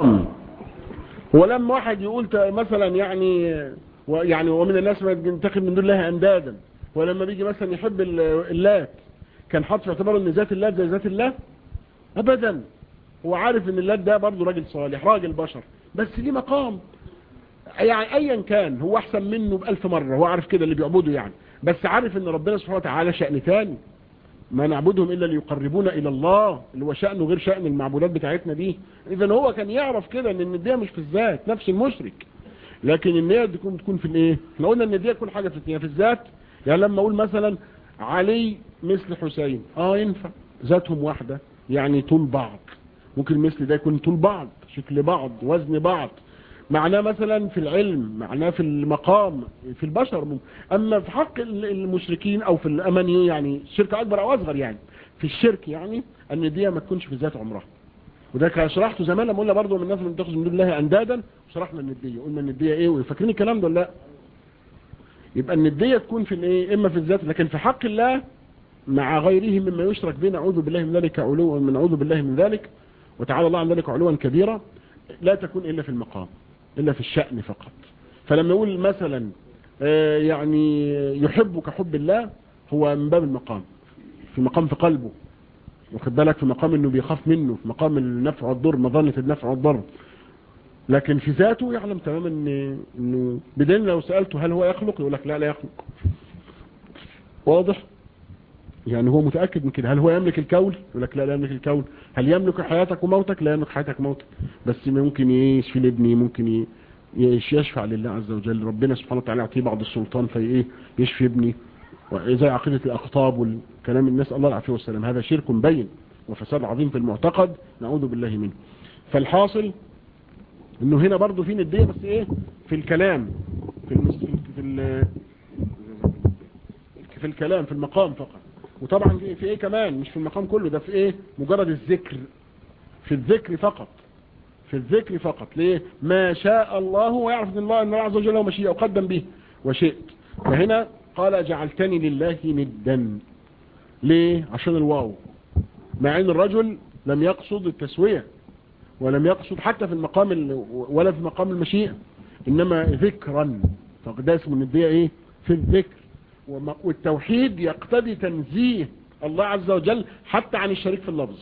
ولما واحد يقول مثلا يعني يعني ومن الناس ما ينتخب من دون الله اندادا ولما بيجي مثلا يحب اللات كان حاطط في اعتباره ان ذات اللات زي ذات الله ابدا هو عارف ان اللات ده برضه راجل صالح راجل بشر بس ليه مقام يعني ايا كان هو احسن منه بألف مرة هو عارف كده اللي بيعبده يعني بس عارف ان ربنا سبحانه وتعالى شأن تاني ما نعبدهم الا ليقربونا الى الله اللي هو شأنه غير شأن المعبودات بتاعتنا دي اذا هو كان يعرف كده ان الندية مش في الذات نفس المشرك لكن النية تكون تكون في الايه احنا قلنا الندية تكون حاجة في الدنيا في الذات يعني لما اقول مثلا علي مثل حسين اه ينفع ذاتهم واحدة يعني طول بعض ممكن مثل ده يكون طول بعض شكل بعض وزن بعض معناه مثلا في العلم معناه في المقام في البشر ممكن. اما في حق المشركين او في الاماني يعني الشرك اكبر او اصغر يعني في الشرك يعني ان دي ما تكونش في ذات عمرها وده كان شرحته زمان لما قلنا برضه من الناس اللي بتاخذ من دون الله اندادا وشرحنا النديه قلنا النديه ايه وفاكرين الكلام ده ولا لا يبقى النديه تكون في الايه اما في الذات لكن في حق الله مع غيره مما يشرك به نعوذ بالله من ذلك علوا من نعوذ بالله من ذلك وتعالى الله عن ذلك علوا كبيرا لا تكون الا في المقام إلا في الشأن فقط فلما يقول مثلا يعني يحبك حب الله هو من باب المقام في مقام في قلبه واخد بالك في مقام انه بيخاف منه في مقام النفع والضر مظنة النفع والضر لكن في ذاته يعلم تماما ان انه بدين لو سألته هل هو يخلق يقول لك لا لا يخلق واضح يعني هو متأكد من كده هل هو يملك الكون يقول لك لا لا يملك الكون هل يملك حياتك وموتك لا يملك حياتك وموتك بس ممكن يشفي لابني ممكن يشفع لله عز وجل ربنا سبحانه وتعالى يعطيه بعض السلطان في ايه يشفي ابني زي عقيدة الاقطاب والكلام الناس الله العافية والسلام هذا شرك بين وفساد عظيم في المعتقد نعوذ بالله منه فالحاصل انه هنا برضو في ندية بس ايه في الكلام في في في الكلام في المقام فقط وطبعا في ايه كمان مش في المقام كله ده في ايه مجرد الذكر في الذكر فقط في الذكر فقط ليه ما شاء الله ويعرف ان الله ان الله عز وجل له مشيئة وقدم به وشئت فهنا قال جعلتني لله ندا ليه عشان الواو مع ان الرجل لم يقصد التسوية ولم يقصد حتى في المقام ولا في مقام المشيئة انما ذكرا فده اسمه الندية ايه في الذكر والتوحيد يقتضي تنزيه الله عز وجل حتى عن الشريك في اللفظ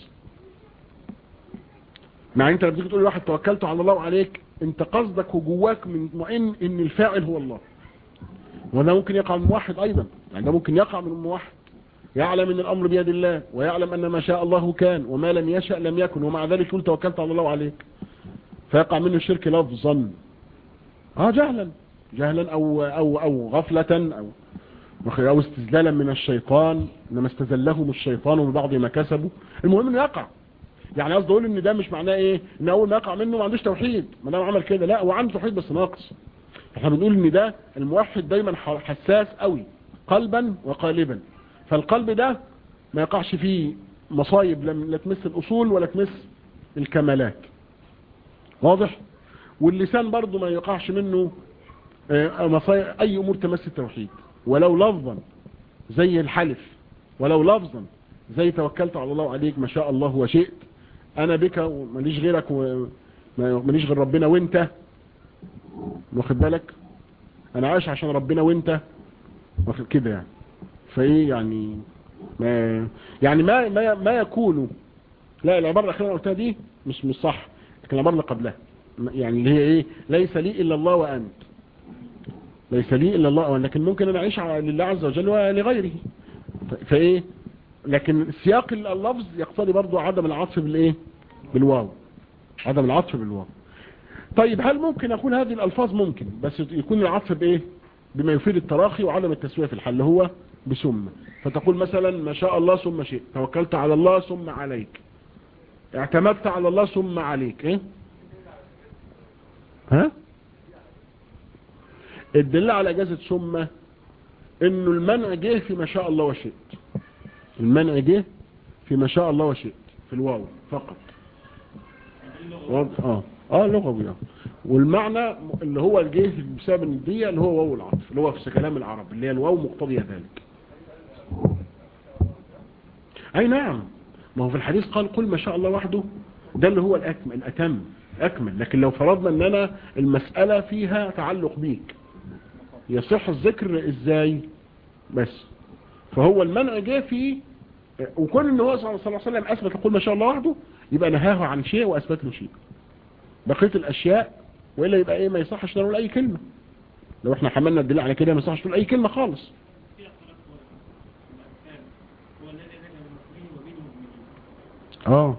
مع انت لما تيجي تقول لواحد توكلت على الله وعليك انت قصدك وجواك من مطمئن ان الفاعل هو الله وده ممكن يقع من موحد ايضا يعني ده ممكن يقع من موحد يعلم ان الامر بيد الله ويعلم ان ما شاء الله كان وما لم يشأ لم يكن ومع ذلك يقول توكلت على الله وعليك فيقع منه الشرك لفظا اه جهلا جهلا او او او غفلة او أو استزلالا من الشيطان إنما استزلهم الشيطان من بعض ما كسبوا المهم إنه يقع يعني قصدي أقول إن ده مش معناه إيه إن أول ما يقع منه ما عندوش توحيد ما دام عمل كده لا هو عنده توحيد بس ناقص احنا بنقول إن ده الموحد دايما حساس قوي قلبا وقالبا فالقلب ده ما يقعش فيه مصايب لا تمس الأصول ولا تمس الكمالات واضح واللسان برضو ما يقعش منه مصايب أي أمور تمس التوحيد ولو لفظا زي الحلف ولو لفظا زي توكلت على الله عليك ما شاء الله وشئت انا بك وماليش غيرك وماليش غير ربنا وانت واخد بالك انا عايش عشان ربنا وانت واخد كده يعني فايه يعني ما يعني ما ما ما يكون لا العباره الاخيره اللي قلتها دي مش مش صح لكن العباره اللي قبلها يعني اللي هي ايه ليس لي الا الله وانت ليس لي إلا الله لكن ممكن أنا أعيش لله عز وجل ولغيره فإيه لكن سياق اللفظ يقتضي برضو عدم العطف بالإيه بالواو عدم العطف بالواو طيب هل ممكن أقول هذه الألفاظ ممكن بس يكون العطف بإيه بما يفيد التراخي وعدم التسوية في الحل هو بثم فتقول مثلا ما شاء الله ثم شئت توكلت على الله ثم عليك اعتمدت على الله ثم عليك ايه ها الدليل على اجازة ثم انه المنع جه في ما شاء الله وشئت المنع جه في ما شاء الله وشئت في الواو فقط اه اه لغوي اه والمعنى اللي هو الجه بسبب الندية اللي هو واو العطف اللي هو في كلام العرب اللي هي الواو مقتضية ذلك اي نعم ما هو في الحديث قال قل ما شاء الله وحده ده اللي هو الأكمل الأتم اكمل لكن لو فرضنا ان انا المسألة فيها تعلق بيك يصح الذكر ازاي بس فهو المنع جه فيه وكون ان هو صلى الله عليه وسلم اثبت يقول ما شاء الله وحده يبقى نهاه عن شيء واثبت له شيء بقيه الاشياء والا يبقى ايه ما يصحش نقول اي كلمه لو احنا حملنا الدليل على كده ما يصحش نقول اي كلمه خالص اه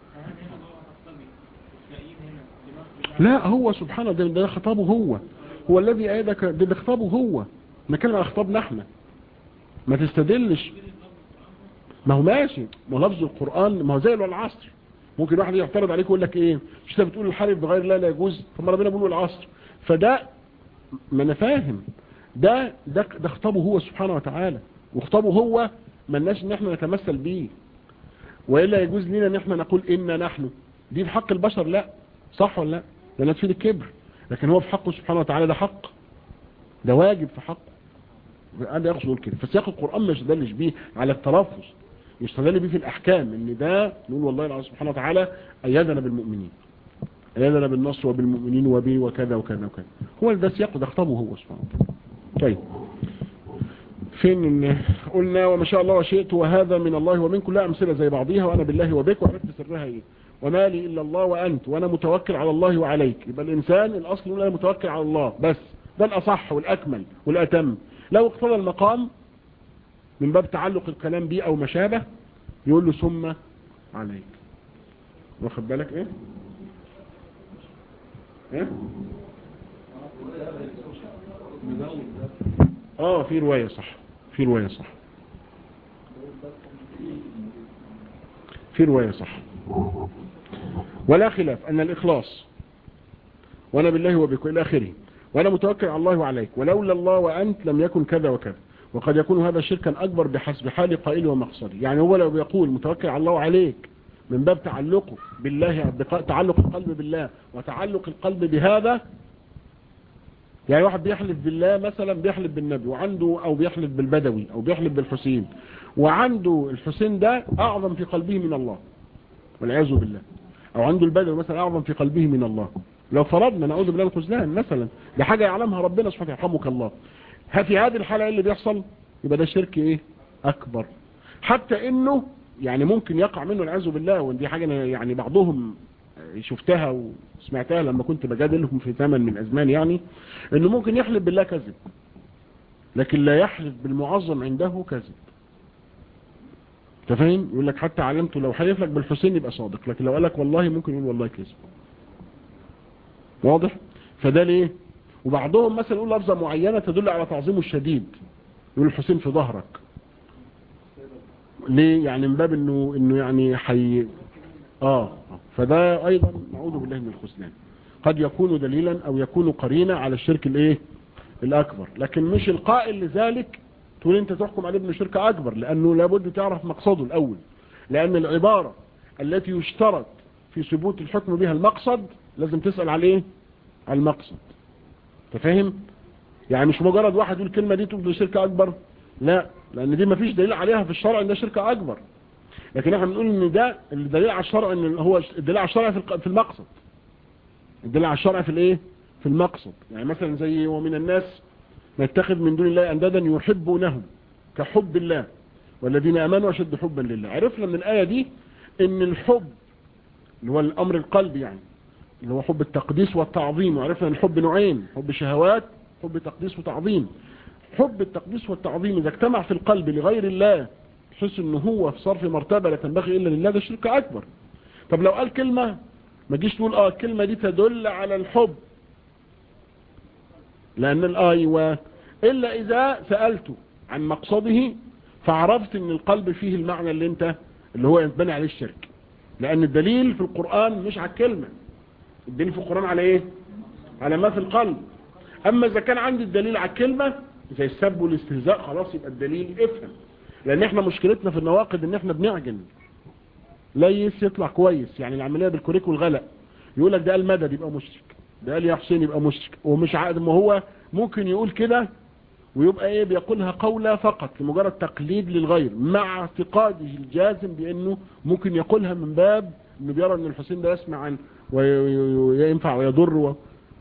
لا هو سبحانه ده, ده خطابه هو هو الذي ايدك ده, ده خطابه هو نتكلم عن خطابنا احنا ما تستدلش ما هو ماشي ما هو لفظ القرآن ما هو زي العصر ممكن واحد يعترض عليك ويقول لك ايه مش انت بتقول الحلف بغير الله لا يجوز طب ما ربنا بيقول العصر فده ما انا فاهم ده ده ده خطابه هو سبحانه وتعالى وخطابه هو ما لناش ان احنا نتمثل بيه والا يجوز لنا ان احنا نقول انا نحن دي في حق البشر لا صح ولا لا ده تفيد الكبر لكن هو في حقه سبحانه وتعالى ده حق ده واجب في حقه هذا يقصد يقول كده فسياق القرآن ما يستدلش بيه على التلفظ يستدل بيه في الأحكام ان ده نقول والله الله سبحانه وتعالى أيدنا بالمؤمنين أيدنا بالنصر وبالمؤمنين وبي وكذا وكذا وكذا هو ده سياق ده خطبه هو سبحانه وتعالى طيب فين إن قلنا وما شاء الله وشئت وهذا من الله ومن كلها أمثلة زي بعضيها وأنا بالله وبك وعرفت سرها إيه وما لي إلا الله وأنت وأنا متوكل على الله وعليك يبقى الإنسان الأصل يقول أنا متوكل على الله بس ده الأصح والأكمل والأتم لو اقتضى المقام من باب تعلق الكلام به او ما شابه يقول له ثم عليك واخد بالك ايه ايه اه في رواية صح في رواية صح في رواية صح ولا خلاف ان الاخلاص وانا بالله وبك الى اخره وانا متوكل على الله وعليك ولولا الله وانت لم يكن كذا وكذا وقد يكون هذا شركا اكبر بحسب حال قائله ومقصده يعني هو لو بيقول متوكل على الله وعليك من باب تعلقه بالله تعلق القلب بالله وتعلق القلب بهذا يعني واحد بيحلف بالله مثلا بيحلف بالنبي وعنده او بيحلف بالبدوي او بيحلف بالحسين وعنده الحسين ده اعظم في قلبه من الله والعياذ بالله او عنده البدوي مثلا اعظم في قلبه من الله لو فرضنا نعوذ بالله الخذلان مثلا دي حاجة يعلمها ربنا سبحانه يرحمك الله في هذه الحالة اللي بيحصل يبقى ده شرك ايه اكبر حتى انه يعني ممكن يقع منه العياذ بالله ودي حاجة أنا يعني بعضهم شفتها وسمعتها لما كنت بجادلهم في ثمن من ازمان يعني انه ممكن يحلف بالله كذب لكن لا يحلف بالمعظم عنده كذب انت فاهم يقول لك حتى علمته لو حلف لك بالحسين يبقى صادق لكن لو قال لك والله ممكن يقول والله كذب واضح فده ليه وبعضهم مثلا يقول لفظة معينة تدل على تعظيمه الشديد يقول الحسين في ظهرك ليه يعني من باب انه انه يعني حي اه فده ايضا نعوذ بالله من الخذلان قد يكون دليلا او يكون قرينة على الشرك الايه الاكبر لكن مش القائل لذلك تقول انت تحكم عليه ابن شرك اكبر لانه لابد تعرف مقصده الاول لان العبارة التي يشترط في ثبوت الحكم بها المقصد لازم تسأل على ايه على المقصد تفهم يعني مش مجرد واحد يقول الكلمة دي تبدو شركة اكبر لا لان دي مفيش دليل عليها في الشرع ان ده شركة اكبر لكن احنا بنقول ان ده الدليل على الشرع ان هو الدليل على الشرع في المقصد الدليل على الشرع في الايه في المقصد يعني مثلا زي ومن الناس نتخذ من دون الله اندادا يحبونهم كحب الله والذين امنوا اشد حبا لله عرفنا من الايه دي ان الحب اللي هو الامر القلبي يعني اللي هو حب التقديس والتعظيم وعرفنا ان الحب نوعين حب شهوات حب تقديس وتعظيم حب التقديس والتعظيم اذا اجتمع في القلب لغير الله تحس ان هو في صرف مرتبة لا تنبغي الا لله ده شرك اكبر طب لو قال كلمة ما تجيش تقول اه الكلمة دي تدل على الحب لان الايوه الا اذا سألته عن مقصده فعرفت ان القلب فيه المعنى اللي انت اللي هو ينبني عليه الشرك لان الدليل في القرآن مش على الكلمة الدليل في القرآن على ايه على ما في القلب اما اذا كان عندي الدليل على الكلمة زي السب والاستهزاء خلاص يبقى الدليل افهم لان احنا مشكلتنا في النواقد ان احنا بنعجن ليس يطلع كويس يعني العملية بالكوريك والغلق يقول لك ده قال مدد يبقى مشرك ده قال يا حسين يبقى مشرك ومش عقد ما هو ممكن يقول كده ويبقى ايه بيقولها قولة فقط لمجرد تقليد للغير مع اعتقاده الجازم بانه ممكن يقولها من باب انه بيرى ان الحسين ده يسمع عن وينفع ويضر و...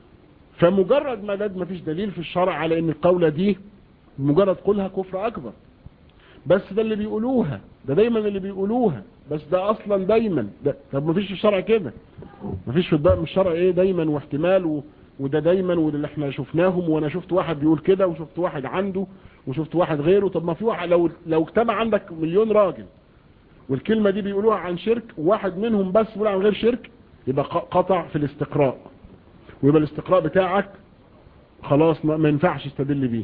فمجرد ما ما فيش دليل في الشرع على ان القولة دي مجرد قولها كفر اكبر بس ده اللي بيقولوها ده دايما اللي بيقولوها بس ده اصلا دايما ده طب ما فيش في الشرع كده ما فيش في الشرع ايه دايما واحتمال و... وده دايما واللي احنا شفناهم وانا شفت واحد بيقول كده وشفت واحد عنده وشفت واحد غيره طب ما في واحد لو لو اجتمع عندك مليون راجل والكلمة دي بيقولوها عن شرك وواحد منهم بس بيقول عن غير شرك يبقى قطع في الاستقراء ويبقى الاستقراء بتاعك خلاص ما ينفعش تستدل بيه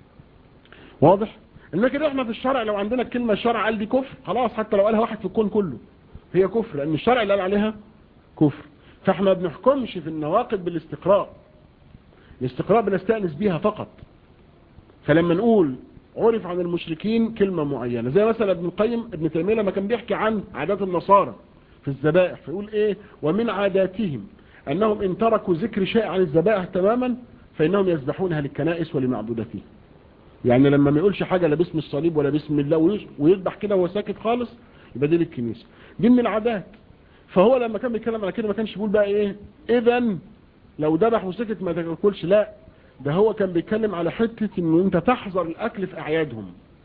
واضح انما كده احنا في الشرع لو عندنا الكلمة الشرع قال دي كفر خلاص حتى لو قالها واحد في الكون كله هي كفر لان الشرع اللي قال عليها كفر فاحنا ما بنحكمش في النواقد بالاستقراء الاستقراء بنستأنس بيها فقط فلما نقول عرف عن المشركين كلمة معينة زي مثلا ابن القيم ابن تيمية لما كان بيحكي عن عادات النصارى في الذبائح فيقول ايه ومن عاداتهم انهم ان تركوا ذكر شيء عن الذبائح تماما فانهم يذبحونها للكنائس ولمعبودتهم يعني لما ما يقولش حاجة لا باسم الصليب ولا باسم الله ويذبح كده وهو ساكت خالص يبقى دي للكنيسة دي من العادات فهو لما كان بيتكلم على كده ما كانش بيقول بقى ايه اذا لو ذبح وسكت ما تاكلش لا ده هو كان بيتكلم على حتة انه انت تحذر الاكل في اعيادهم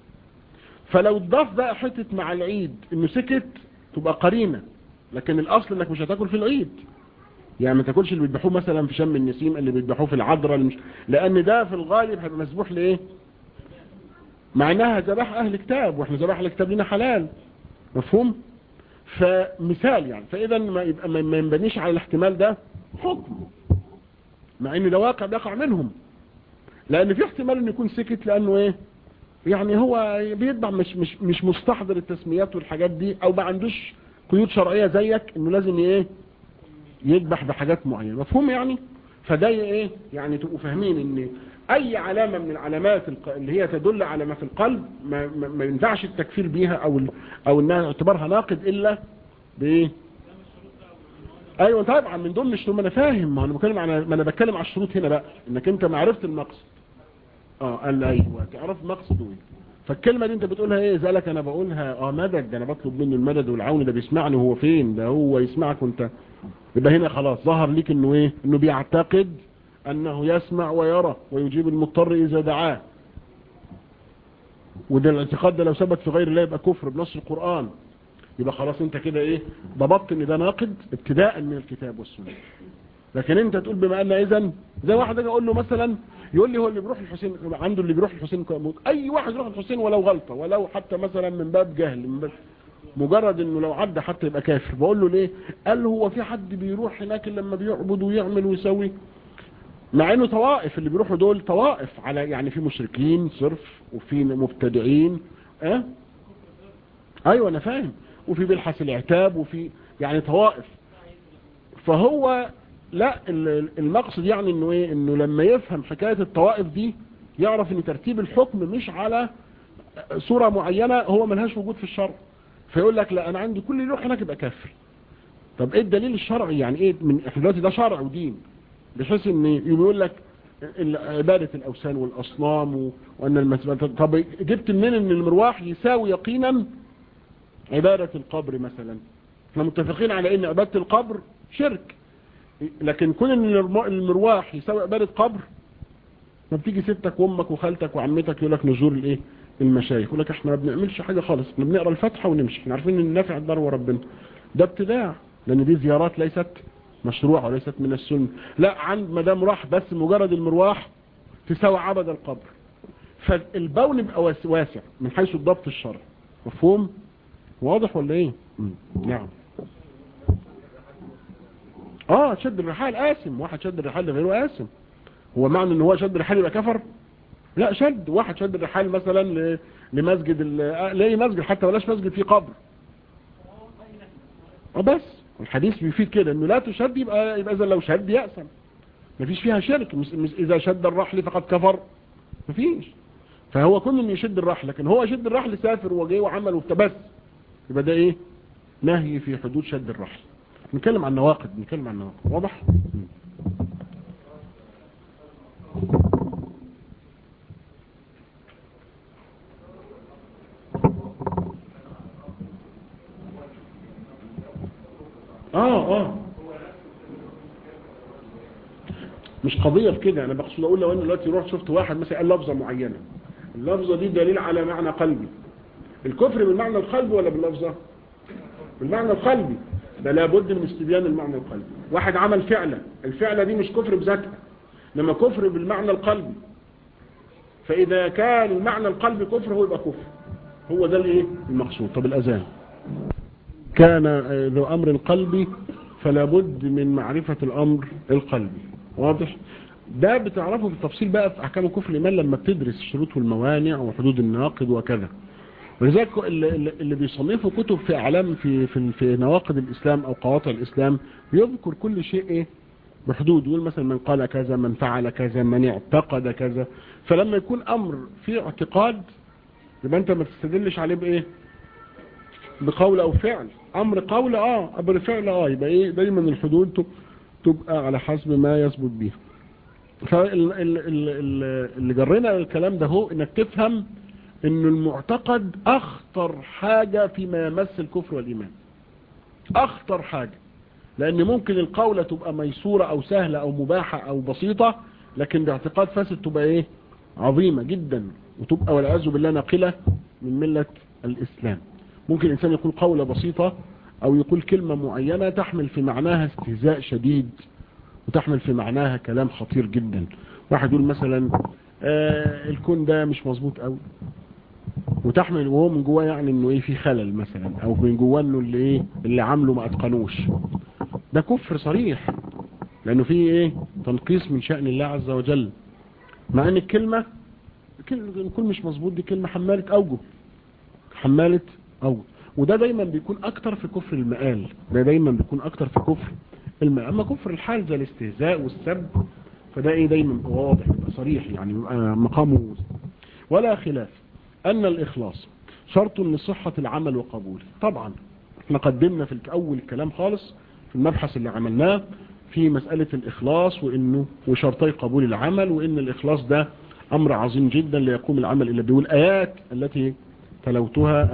فلو اتضاف بقى حتة مع العيد انه سكت تبقى قرينة لكن الاصل انك مش هتاكل في العيد يعني ما تاكلش اللي بيذبحوه مثلا في شم النسيم اللي بيذبحوه في العذراء مش... لان ده في الغالب هيبقى مسبوح لايه مع انها ذبح اهل كتاب واحنا ذبح اهل كتاب لنا حلال مفهوم فمثال يعني فاذا ما يبقى ما ينبنيش على الاحتمال ده حكم مع ان ده واقع بيقع منهم لان في احتمال انه يكون سكت لانه ايه يعني هو بيتبع مش مش مش مستحضر التسميات والحاجات دي او ما عندوش قيود شرعيه زيك انه لازم ايه يذبح بحاجات معينه مفهوم يعني فده ايه يعني تبقوا فاهمين ان اي علامه من العلامات اللي هي تدل على ما في القلب ما, ما, ما ينفعش التكفير بيها او او انها اعتبارها ناقد الا بايه ايوه طبعا من ضمن الشروط ما انا فاهم ما انا بتكلم على ما انا بتكلم على الشروط هنا بقى انك انت ما عرفت المقصد اه قال ايوه تعرف مقصده ايه فالكلمه دي انت بتقولها ايه زالك انا بقولها اه مدد ده انا بطلب منه المدد والعون ده بيسمعني وهو فين ده هو يسمعك وانت يبقى هنا خلاص ظهر ليك انه ايه انه بيعتقد انه يسمع ويرى ويجيب المضطر اذا دعاه وده الاعتقاد ده لو ثبت في غير الله يبقى كفر بنص القرآن يبقى خلاص انت كده ايه ضبطت ان ده ناقد ابتداء من الكتاب والسنة لكن انت تقول بما ان اذا زي واحد اجي اقول له مثلا يقول لي هو اللي بيروح الحسين عنده اللي بيروح الحسين اي واحد يروح الحسين ولو غلطة ولو حتى مثلا من باب جهل من باب مجرد انه لو عدى حتى يبقى كافر بقول له ليه قال له هو في حد بيروح هناك لما بيعبد ويعمل ويسوي مع انه طوائف اللي بيروحوا دول طوائف على يعني في مشركين صرف وفي مبتدعين اه ايوه انا فاهم وفي بيلحس العتاب وفي يعني طوائف فهو لا المقصد يعني انه ايه انه لما يفهم حكاية الطوائف دي يعرف ان ترتيب الحكم مش على صورة معينة هو ملهاش وجود في الشرع فيقول لك لا انا عندي كل اللي يروح هناك يبقى كافر طب ايه الدليل الشرعي يعني ايه من احنا دلوقتي ده شرع ودين بحيث ان يقول لك عبادة الاوثان والاصنام وان المسبات طب جبت منين ان المرواح يساوي يقينا عبادة القبر مثلا احنا متفقين على ان عبادة القبر شرك لكن كون ان المرواح يساوي عبادة قبر ما بتيجي ستك وامك وخالتك وعمتك يقول لك نزور الايه المشايخ يقول لك احنا ما بنعملش حاجة خالص احنا بنقرا الفاتحه ونمشي احنا عارفين ان النافع الدار وربنا ده ابتداع لان دي زيارات ليست مشروعة وليست من السنة لا عند مدام راح بس مجرد المرواح تساوي عبد القبر فالبون بقى واسع من حيث الضبط الشرعي مفهوم واضح ولا ايه نعم اه شد الرحال قاسم واحد شد الرحال لغيره قاسم هو معنى ان هو شد الرحال يبقى كفر لا شد واحد شد الرحال مثلا لمسجد لاي مسجد حتى ولاش مسجد فيه قبر اه بس الحديث بيفيد كده انه لا تشد يبقى يبقى اذا لو شد يأسم مفيش فيها شرك مش مش اذا شد الرحل فقد كفر مفيش فهو كل انه يشد الرحل لكن هو شد الرحل سافر وجاي وعمل وبتبس يبقى ده ايه نهي في حدود شد الرحل نتكلم عن نواقد نتكلم عن نواقد واضح اه اه مش قضية في كده انا بقصد اقول لو انا دلوقتي رحت شفت واحد مثلا قال لفظة معينة اللفظة دي دليل على معنى قلبي الكفر بالمعنى القلبي ولا باللفظة بالمعنى القلبي ده لابد من استبيان المعنى القلبي واحد عمل فعلة الفعلة دي مش كفر بذاتها لما كفر بالمعنى القلبي فإذا كان المعنى القلبي كفر هو يبقى كفر هو ده الايه المقصود طب الأذان كان ذو أمر قلبي فلا بد من معرفة الأمر القلبي واضح ده بتعرفه بالتفصيل بقى في أحكام كفر الإيمان لما بتدرس الشروط والموانع وحدود الناقض وكذا ولذلك اللي, اللي بيصنفوا كتب في أعلام في, في, في نواقض الإسلام أو قواطع الإسلام بيذكر كل شيء إيه بحدود يقول مثلا من قال كذا من فعل كذا من اعتقد كذا فلما يكون أمر فيه اعتقاد يبقى أنت ما تستدلش عليه بإيه بقول أو فعل أمر قول آه أمر فعل آه يبقى إيه دايما الحدود تبقى على حسب ما يثبت بيها فاللي جرينا الكلام ده هو انك تفهم ان المعتقد اخطر حاجة فيما يمس الكفر والايمان اخطر حاجة لان ممكن القولة تبقى ميسورة او سهلة او مباحة او بسيطة لكن باعتقاد فاسد تبقى ايه عظيمة جدا وتبقى والعياذ بالله ناقلة من ملة الاسلام ممكن الانسان يقول قولة بسيطة او يقول كلمة معينة تحمل في معناها استهزاء شديد وتحمل في معناها كلام خطير جدا واحد يقول مثلا آه الكون ده مش مظبوط قوي وتحمل وهو من جواه يعني انه ايه في خلل مثلا او من جواه انه اللي ايه اللي عامله ما اتقنوش ده كفر صريح لانه فيه ايه تنقيص من شأن الله عز وجل مع ان الكلمة الكل مش مظبوط دي كلمة حمالة اوجه حمالة اوجه وده دايما بيكون اكتر في كفر المقال ده دايما بيكون اكتر في كفر المقال اما كفر الحال زي الاستهزاء والسب فده ايه دايما واضح يبقى صريح يعني مقامه ولا خلاف ان الاخلاص شرط لصحة العمل وقبوله طبعا احنا قدمنا في اول الكلام خالص في المبحث اللي عملناه في مسألة الاخلاص وانه وشرطي قبول العمل وان الاخلاص ده امر عظيم جدا ليقوم العمل الا به والايات التي تلوتها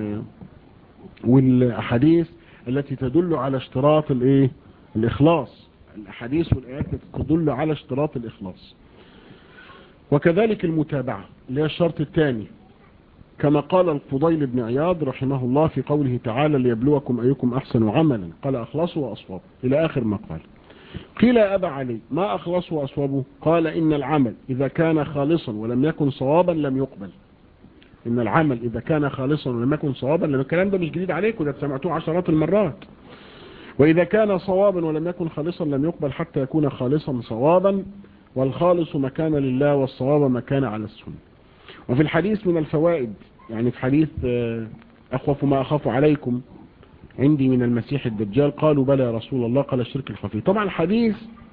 والاحاديث التي تدل على اشتراط الايه الاخلاص الاحاديث والايات التي تدل على اشتراط الاخلاص وكذلك المتابعة اللي هي الشرط الثاني كما قال الفضيل بن عياض رحمه الله في قوله تعالى ليبلوكم أيكم أحسن عملا قال أخلصوا وأصوابوا إلى آخر ما قال قيل يا أبا علي ما أخلصوا وأصوابوا قال إن العمل إذا كان خالصا ولم يكن صوابا لم يقبل إن العمل إذا كان خالصا ولم يكن صوابا لأن الكلام ده مش جديد عليكم ده سمعتوه عشرات المرات وإذا كان صوابا ولم يكن خالصا لم يقبل حتى يكون خالصا صوابا والخالص مكان لله والصواب مكان على السنة وفي الحديث من الفوائد يعني في حديث أخوف ما أخاف عليكم عندي من المسيح الدجال قالوا بلى يا رسول الله قال الشرك الخفي طبعا الحديث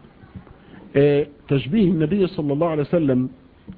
تشبيه النبي صلى الله عليه وسلم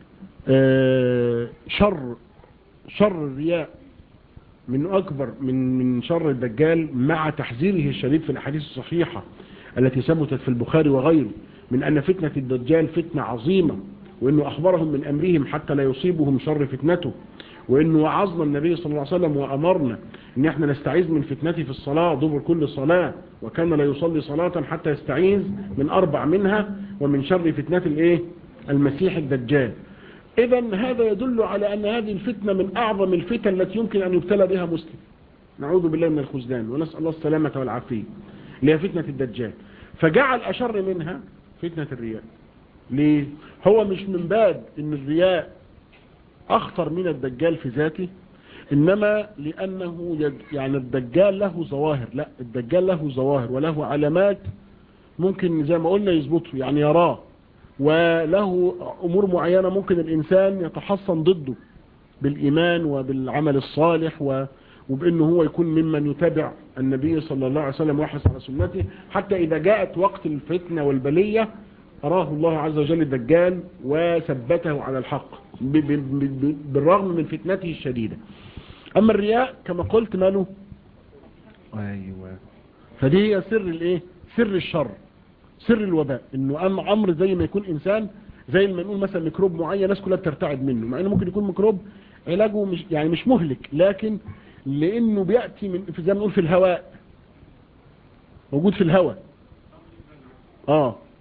شر شر الرياء من أكبر من من شر الدجال مع تحذيره الشديد في الأحاديث الصحيحة التي ثبتت في البخاري وغيره من أن فتنة الدجال فتنة عظيمة وأنه أخبرهم من أمرهم حتى لا يصيبهم شر فتنته وأنه وعظنا النبي صلى الله عليه وسلم وأمرنا أن احنا نستعيذ من فتنته في الصلاة دبر كل صلاة وكان لا يصلي صلاة حتى يستعيذ من أربع منها ومن شر فتنة الإيه؟ المسيح الدجال إذا هذا يدل على أن هذه الفتنة من أعظم الفتن التي يمكن أن يبتلى بها مسلم نعوذ بالله من الخزدان ونسأل الله السلامة والعافية اللي هي فتنة الدجال فجعل أشر منها فتنة الرياء ليه هو مش من باب ان الرياء اخطر من الدجال في ذاته انما لانه يد يعني الدجال له ظواهر لا الدجال له ظواهر وله علامات ممكن زي ما قلنا يظبطه يعني يراه وله امور معينة ممكن الانسان يتحصن ضده بالايمان وبالعمل الصالح و وبانه هو يكون ممن يتابع النبي صلى الله عليه وسلم ويحرص على سنته حتى اذا جاءت وقت الفتنة والبلية أراه الله عز وجل الدجال وثبته على الحق بالرغم من فتنته الشديدة أما الرياء كما قلت ماله أيوة فدي هي سر الايه سر الشر سر الوباء انه أم امر زي ما يكون انسان زي ما نقول مثلا ميكروب معين الناس كلها بترتعد منه مع انه ممكن يكون ميكروب علاجه مش يعني مش مهلك لكن لانه بياتي من زي ما نقول في الهواء موجود في الهواء اه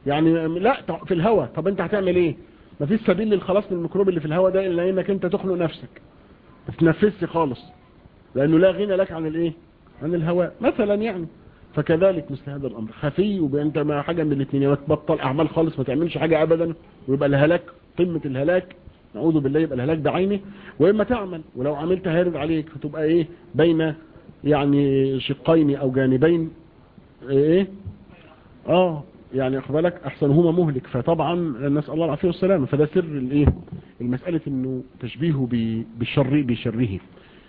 يعني لا في الهواء طب انت هتعمل ايه مفيش سبيل للخلاص من الميكروب اللي في الهواء ده الا انك انت تخنق نفسك ما تتنفسش خالص لانه لا غنى لك عن الايه عن الهواء مثلا يعني فكذلك مثل هذا الامر خفي وانت ما حاجه من الاثنين يا تبطل اعمال خالص ما تعملش حاجه ابدا ويبقى الهلاك قمه الهلاك نعوذ بالله يبقى الهلاك ده عيني واما تعمل ولو عملت هيرد عليك فتبقى ايه بين يعني شقين او جانبين ايه اه يعني بالك احسنهما مهلك فطبعا نسال الله العافيه والسلامه فده سر الايه المساله انه تشبيهه بالشر بشره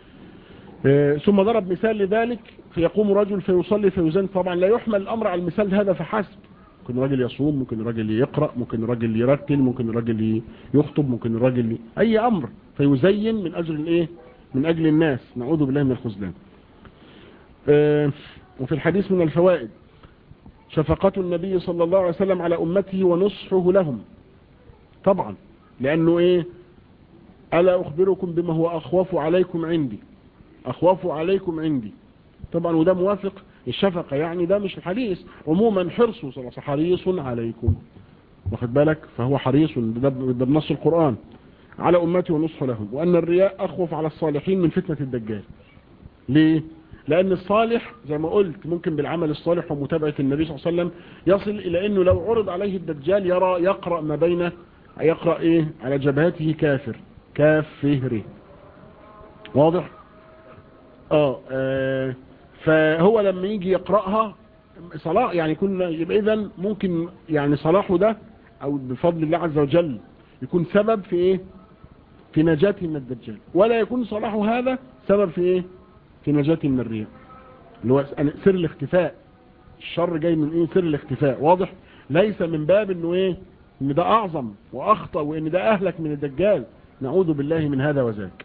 آه ثم ضرب مثال لذلك فيقوم رجل فيصلي فيزن طبعا لا يحمل الامر على المثال هذا فحسب ممكن راجل يصوم ممكن راجل يقرأ ممكن راجل يرتل ممكن راجل يخطب ممكن راجل اي امر فيزين من اجل الايه من اجل الناس نعوذ بالله من الخذلان آه وفي الحديث من الفوائد شفقة النبي صلى الله عليه وسلم على أمته ونصحه لهم طبعا لأنه إيه ألا أخبركم بما هو أخواف عليكم عندي أخواف عليكم عندي طبعا وده موافق الشفقة يعني ده مش الحديث عموما حرصه صلى الله عليه وسلم حريص عليكم واخد بالك فهو حريص ده بنص القرآن على أمتي ونصح لهم وأن الرياء أخوف على الصالحين من فتنة الدجال ليه لأن الصالح زي ما قلت ممكن بالعمل الصالح ومتابعة النبي صلى الله عليه وسلم يصل إلى أنه لو عرض عليه الدجال يرى يقرأ ما بين يقرأ إيه على جبهته كافر كافر واضح آه, آه فهو لما يجي يقرأها صلاح يعني كنا يبقى إذن ممكن يعني صلاحه ده أو بفضل الله عز وجل يكون سبب في إيه في نجاته من الدجال ولا يكون صلاحه هذا سبب في إيه في نجاته من الرياء اللي هو سر الاختفاء الشر جاي من ايه سر الاختفاء واضح ليس من باب انه ايه ان ده اعظم واخطأ وان ده اهلك من الدجال نعوذ بالله من هذا وذاك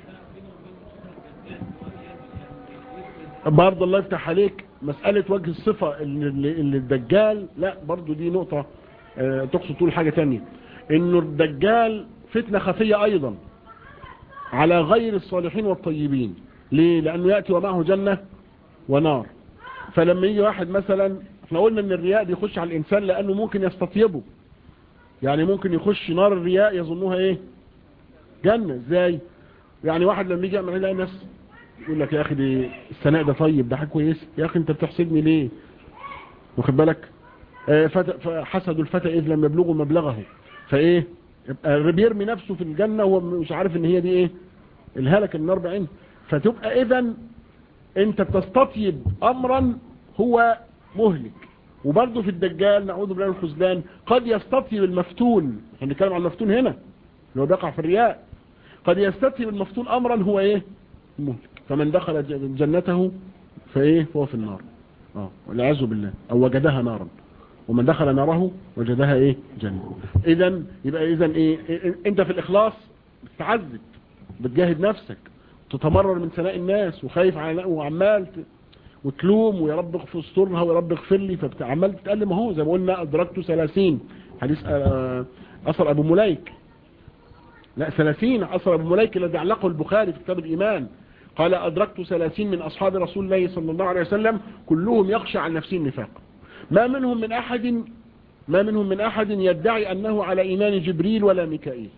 برضه الله يفتح عليك مسألة وجه الصفة اللي, اللي الدجال لا برضه دي نقطة اه تقصد تقول حاجة تانية انه الدجال فتنة خفية ايضا على غير الصالحين والطيبين ليه لانه يأتي ومعه جنة ونار فلما يجي واحد مثلا احنا قلنا ان الرياء بيخش على الانسان لانه ممكن يستطيبه يعني ممكن يخش نار الرياء يظنوها ايه جنة ازاي يعني واحد لما يجي يعمل يلاقي ناس يقول لك يا اخي دي السناء ده طيب ده حاجه كويس يا اخي انت بتحسدني ليه واخد بالك آه فحسدوا الفتى اذ لم يبلغوا مبلغه فايه يبقى بيرمي نفسه في الجنه وهو مش عارف ان هي دي ايه الهلك النار بعين فتبقى اذا انت بتستطيب امرا هو مهلك وبرضه في الدجال نعوذ بالله من الخذلان قد يستطيب المفتون احنا بنتكلم عن المفتون هنا اللي هو بيقع في الرياء قد يستطيب المفتون امرا هو ايه مهلك فمن دخل جنته فايه فهو في النار اه والعياذ بالله او وجدها نارا ومن دخل ناره وجدها ايه جنة اذا يبقى اذا ايه, إيه انت في الاخلاص بتعذب بتجاهد نفسك تتمرر من ثناء الناس وخايف على وعمال وتلوم ويا رب اغفر استرها ويا رب اغفر لي فعمال تتألم اهو زي ما قلنا ادركت ثلاثين حديث اثر ابو مليك لا ثلاثين اثر ابو مليك الذي علقه البخاري في كتاب الايمان قال ادركت ثلاثين من اصحاب رسول الله صلى الله عليه وسلم كلهم يخشى عن نفسه النفاق ما منهم من احد ما منهم من احد يدعي انه على ايمان جبريل ولا ميكائيل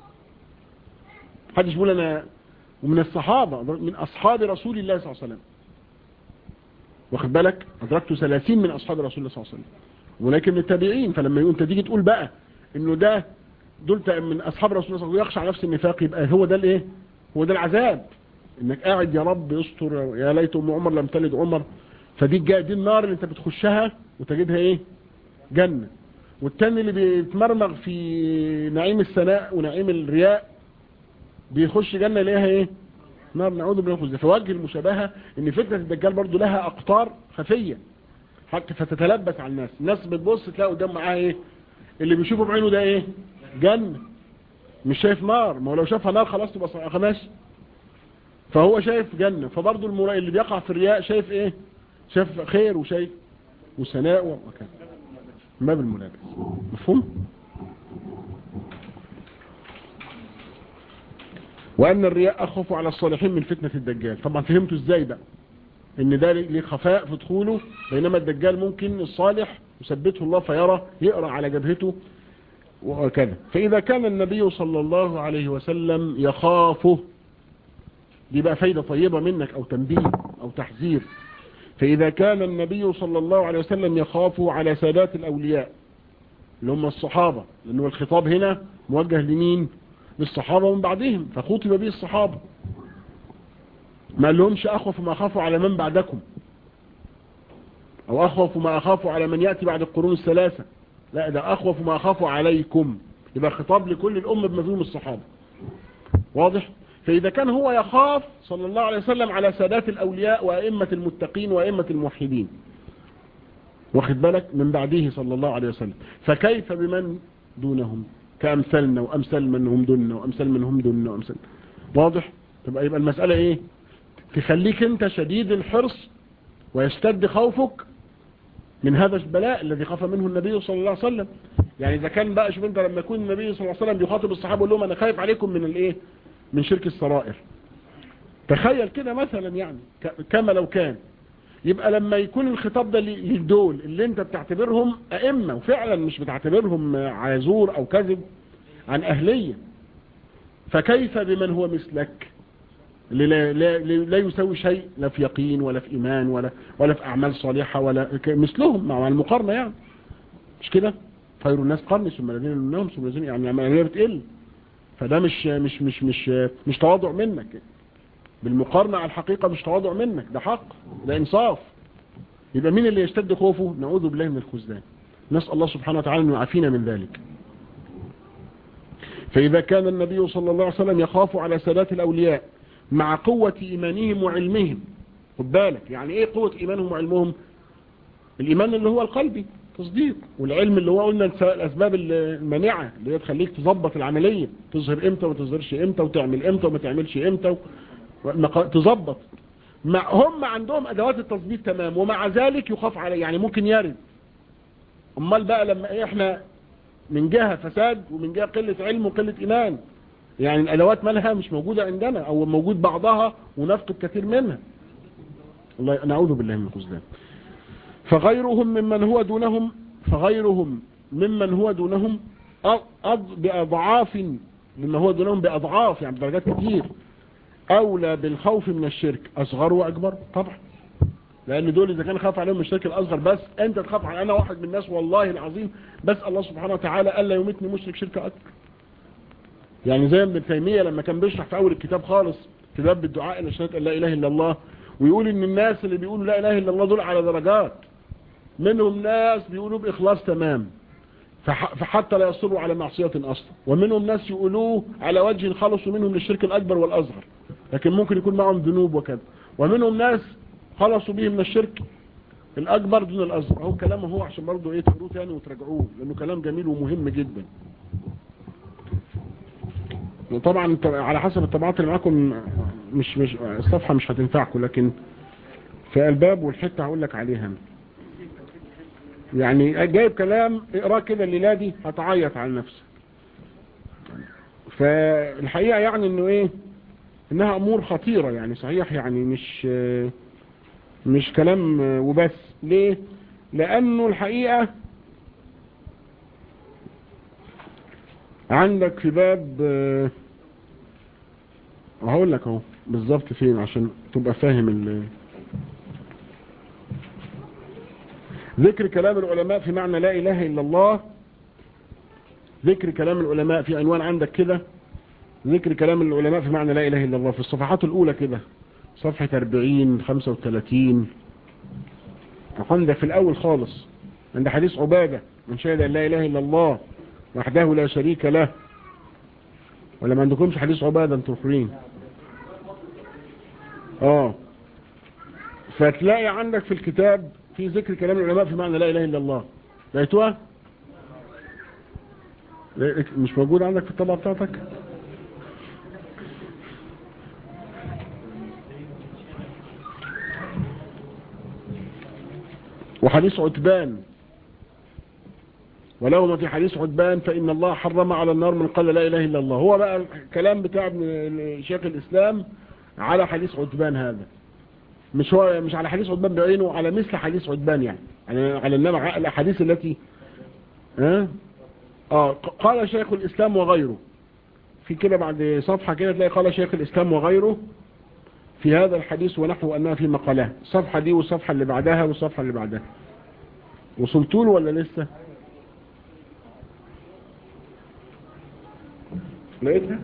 حدش يقول انا ومن الصحابة من أصحاب رسول الله صلى الله عليه وسلم واخد بالك أدركت ثلاثين من أصحاب رسول الله صلى الله عليه وسلم ولكن من التابعين فلما انت تيجي تقول بقى انه ده دول من أصحاب رسول الله صلى الله عليه وسلم يخشى على نفس النفاق يبقى هو ده الايه هو ده العذاب انك قاعد يا رب يستر يا ليت ام عمر لم تلد عمر فدي دي النار اللي انت بتخشها وتجدها ايه جنة والتاني اللي بيتمرمغ في نعيم السناء ونعيم الرياء بيخش جنة ليها ايه نار نعوذ بالله من فوجه المشابهة ان فتنة الدجال برضو لها اقطار خفية حتى فتتلبس على الناس الناس بتبص تلاقي قدام معاها ايه اللي بيشوفه بعينه ده ايه جنة مش شايف نار ما هو لو شافها نار خلاص تبقى خماش فهو شايف جنة فبرضو المرا... اللي بيقع في الرياء شايف ايه شايف خير وشايف وسناء وكذا ما بالملابس مفهوم وأن الرياء أخف على الصالحين من فتنة الدجال طبعا فهمتوا ازاي بقى ان ده ليه خفاء في دخوله بينما الدجال ممكن الصالح يثبته الله فيرى يقرأ على جبهته وكذا فإذا كان النبي صلى الله عليه وسلم يخافه دي بقى فايدة طيبة منك أو تنبيه أو تحذير فإذا كان النبي صلى الله عليه وسلم يخاف على سادات الأولياء اللي هم الصحابة لأنه الخطاب هنا موجه لمين للصحابة ومن بعدهم فخطب به الصحابة ما لهمش أخوف ما أخافوا على من بعدكم أو أخوف ما أخاف على من يأتي بعد القرون الثلاثة لا ده أخوف ما أخاف عليكم يبقى خطاب لكل الأمة بمفهوم الصحابة واضح فإذا كان هو يخاف صلى الله عليه وسلم على سادات الأولياء وأئمة المتقين وأئمة الموحدين واخد بالك من بعده صلى الله عليه وسلم فكيف بمن دونهم كأمثلنا وأمثل من هم دون وأمثل من هم دون وأمثل واضح تبقى يبقى المسألة ايه تخليك انت شديد الحرص ويشتد خوفك من هذا البلاء الذي خاف منه النبي صلى الله عليه وسلم يعني اذا كان بقى شوف انت لما يكون النبي صلى الله عليه وسلم بيخاطب الصحابه يقول لهم انا خايف عليكم من الايه من شرك السرائر تخيل كده مثلا يعني كما لو كان يبقى لما يكون الخطاب ده للدول اللي انت بتعتبرهم ائمه وفعلا مش بتعتبرهم عازور او كذب عن اهليه فكيف بمن هو مثلك اللي لا, لا, لا يسوي شيء لا في يقين ولا في إيمان ولا, ولا في أعمال صالحة ولا مثلهم مع المقارنة يعني مش كده خير الناس قرن ثم الذين منهم ثم الذين يعني العملية بتقل فده مش مش مش مش مش تواضع منك بالمقارنة على الحقيقة مش تواضع منك ده حق ده إنصاف يبقى مين اللي يشتد خوفه نعوذ بالله من الخزلان نسأل الله سبحانه وتعالى أن يعافينا من ذلك فإذا كان النبي صلى الله عليه وسلم يخاف على سادات الأولياء مع قوة إيمانهم وعلمهم خد بالك يعني إيه قوة إيمانهم وعلمهم الإيمان اللي هو القلبي تصديق والعلم اللي هو قلنا الأسباب المانعة اللي هي تخليك تظبط العملية تظهر إمتى وما تظهرش إمتى وتعمل إمتى وما تعملش إمتى تظبط مع هم عندهم أدوات التظبيط تمام ومع ذلك يخاف عليه يعني ممكن يرد أمال بقى لما إحنا من جهة فساد ومن جهة قلة علم وقلة إيمان يعني الأدوات مالها مش موجودة عندنا أو موجود بعضها ونفقد كثير منها الله نعوذ بالله من الخزلان فغيرهم ممن هو دونهم فغيرهم ممن هو دونهم بأضعاف مما هو دونهم بأضعاف يعني بدرجات كتير أولى بالخوف من الشرك أصغر وأكبر طبعا لأن دول إذا كان خاف عليهم الشرك الأصغر بس أنت تخاف على أنا واحد من الناس والله العظيم بس الله سبحانه وتعالى ألا يمتني مشرك شركة أكبر يعني زي ابن تيمية لما كان بيشرح في أول الكتاب خالص كتاب بالدعاء إلى شهادة لا إله إلا الله ويقول إن الناس اللي بيقولوا لا إله إلا الله دول على درجات منهم ناس بيقولوا بإخلاص تمام فحتى لا يصروا على معصية أصلا ومنهم ناس يقولوه على وجه خلصوا منهم للشرك الأكبر والأصغر لكن ممكن يكون معهم ذنوب وكذا ومنهم ناس خلصوا به من الشرك الأكبر دون الأصغر هو كلامه هو عشان برضه ايه تقروه تاني وتراجعوه لأنه كلام جميل ومهم جدا طبعا على حسب الطبعات اللي معاكم مش مش الصفحة مش هتنفعكم لكن في الباب والحتة هقول لك عليها يعني جايب كلام اقراه كده الليلة دي هتعيط على نفسه فالحقيقة يعني انه ايه انها امور خطيرة يعني صحيح يعني مش مش كلام وبس ليه لانه الحقيقة عندك في باب هقول لك اهو بالظبط فين عشان تبقى فاهم ال ذكر كلام العلماء في معنى لا اله الا الله ذكر كلام العلماء في عنوان عندك كده ذكر كلام العلماء في معنى لا اله الا الله في الصفحات الاولى كده صفحة 40 35 عندك في الاول خالص عند حديث عبادة من شهد ان لا اله الا الله وحده لا شريك له ولا ما عندكمش حديث عبادة انتوا اخرين اه فتلاقي عندك في الكتاب في ذكر كلام العلماء في معنى لا اله الا الله لقيتوها مش موجود عندك في الطبعة بتاعتك وحديث عتبان ولو ما في حديث عتبان فإن الله حرم على النار من قال لا إله إلا الله هو بقى الكلام بتاع ابن شيخ الإسلام على حديث عتبان هذا مش هو مش على حديث عتبان بعينه على مثل حديث عتبان يعني على على النبي الاحاديث التي ها اه قال شيخ الاسلام وغيره في كده بعد صفحة كده تلاقي قال شيخ الاسلام وغيره في هذا الحديث ونحو انها في مقالات الصفحة دي والصفحة اللي بعدها والصفحة اللي بعدها وصلتوا له ولا لسه لقيتها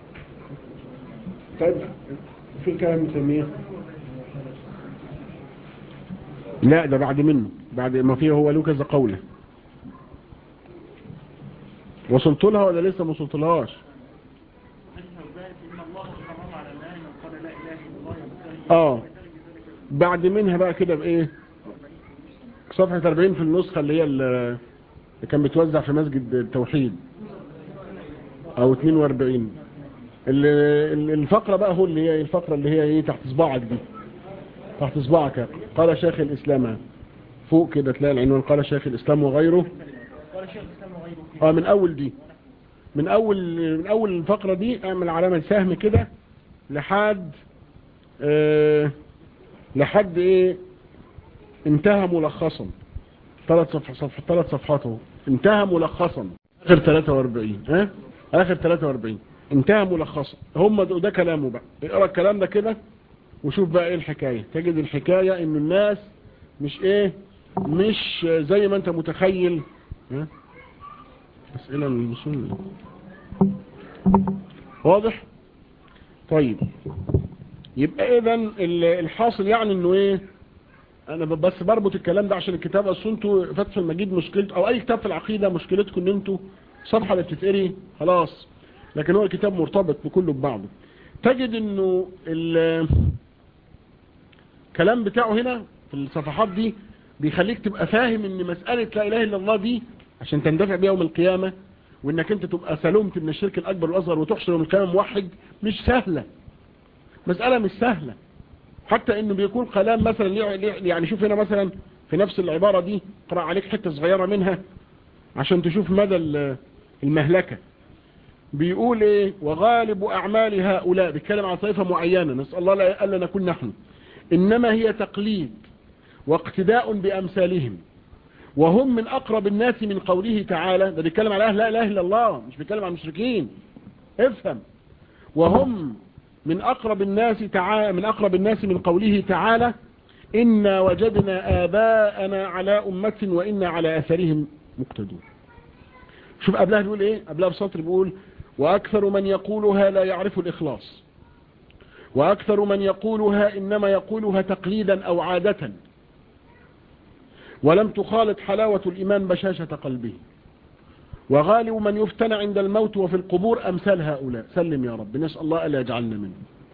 طيب في كلام مسميه لا ده بعد منه بعد ما فيه هو له كذا قوله وصلت لها ولا لسه ما وصلت لهاش اه بعد منها بقى كده بايه صفحة 40 في النسخة اللي هي اللي كان بتوزع في مسجد التوحيد او 42 الفقرة بقى هو اللي هي الفقرة اللي هي ايه تحت صباعك دي تحت صباعك قال شيخ الاسلام فوق كده تلاقي العنوان قال شيخ الاسلام وغيره اه من اول دي من اول من اول الفقرة دي اعمل علامة سهم كده لحد اه لحد ايه انتهى ملخصا ثلاث صفح صفح ثلاث صفحات اهو انتهى ملخصا اخر 43 ها اخر 43 انتهى ملخصا هم ده, ده كلامه بقى اقرا الكلام ده كده وشوف بقى ايه الحكاية تجد الحكاية ان الناس مش ايه مش زي ما انت متخيل ها اسئلة من المسؤول واضح طيب يبقى اذا الحاصل يعني انه ايه انا بس بربط الكلام ده عشان الكتاب اصل انتوا فتح المجيد مشكلته او اي كتاب في العقيدة مشكلتكم ان انتوا صفحة اللي بتتقري خلاص لكن هو الكتاب مرتبط بكله ببعضه تجد انه الكلام بتاعه هنا في الصفحات دي بيخليك تبقى فاهم ان مسألة لا اله الا الله دي عشان تندفع بيها يوم القيامة وانك انت تبقى سلمت من الشرك الاكبر والاصغر وتحشر يوم القيامة موحد مش سهلة مسألة مش سهلة حتى انه بيكون كلام مثلا يعني شوف هنا مثلا في نفس العبارة دي قرأ عليك حتة صغيرة منها عشان تشوف مدى المهلكة بيقول ايه وغالب اعمال هؤلاء بيتكلم عن طائفة معينة نسأل الله ألا نكون نحن انما هي تقليد واقتداء بامثالهم وهم من اقرب الناس من قوله تعالى ده بيتكلم على اهل لا اله الا الله مش بيتكلم عن المشركين افهم وهم من اقرب الناس تعالى من اقرب الناس من قوله تعالى إنا وجدنا آباءنا على أمة وإنا على أثرهم مقتدون شوف قبلها بيقول إيه قبلها بسطر بيقول وأكثر من يقولها لا يعرف الإخلاص وأكثر من يقولها إنما يقولها تقليدا أو عادة ولم تخالط حلاوة الإيمان بشاشة قلبه وغالب من يفتن عند الموت وفي القبور أمثال هؤلاء سلم يا رب نسأل الله ألا يجعلنا منه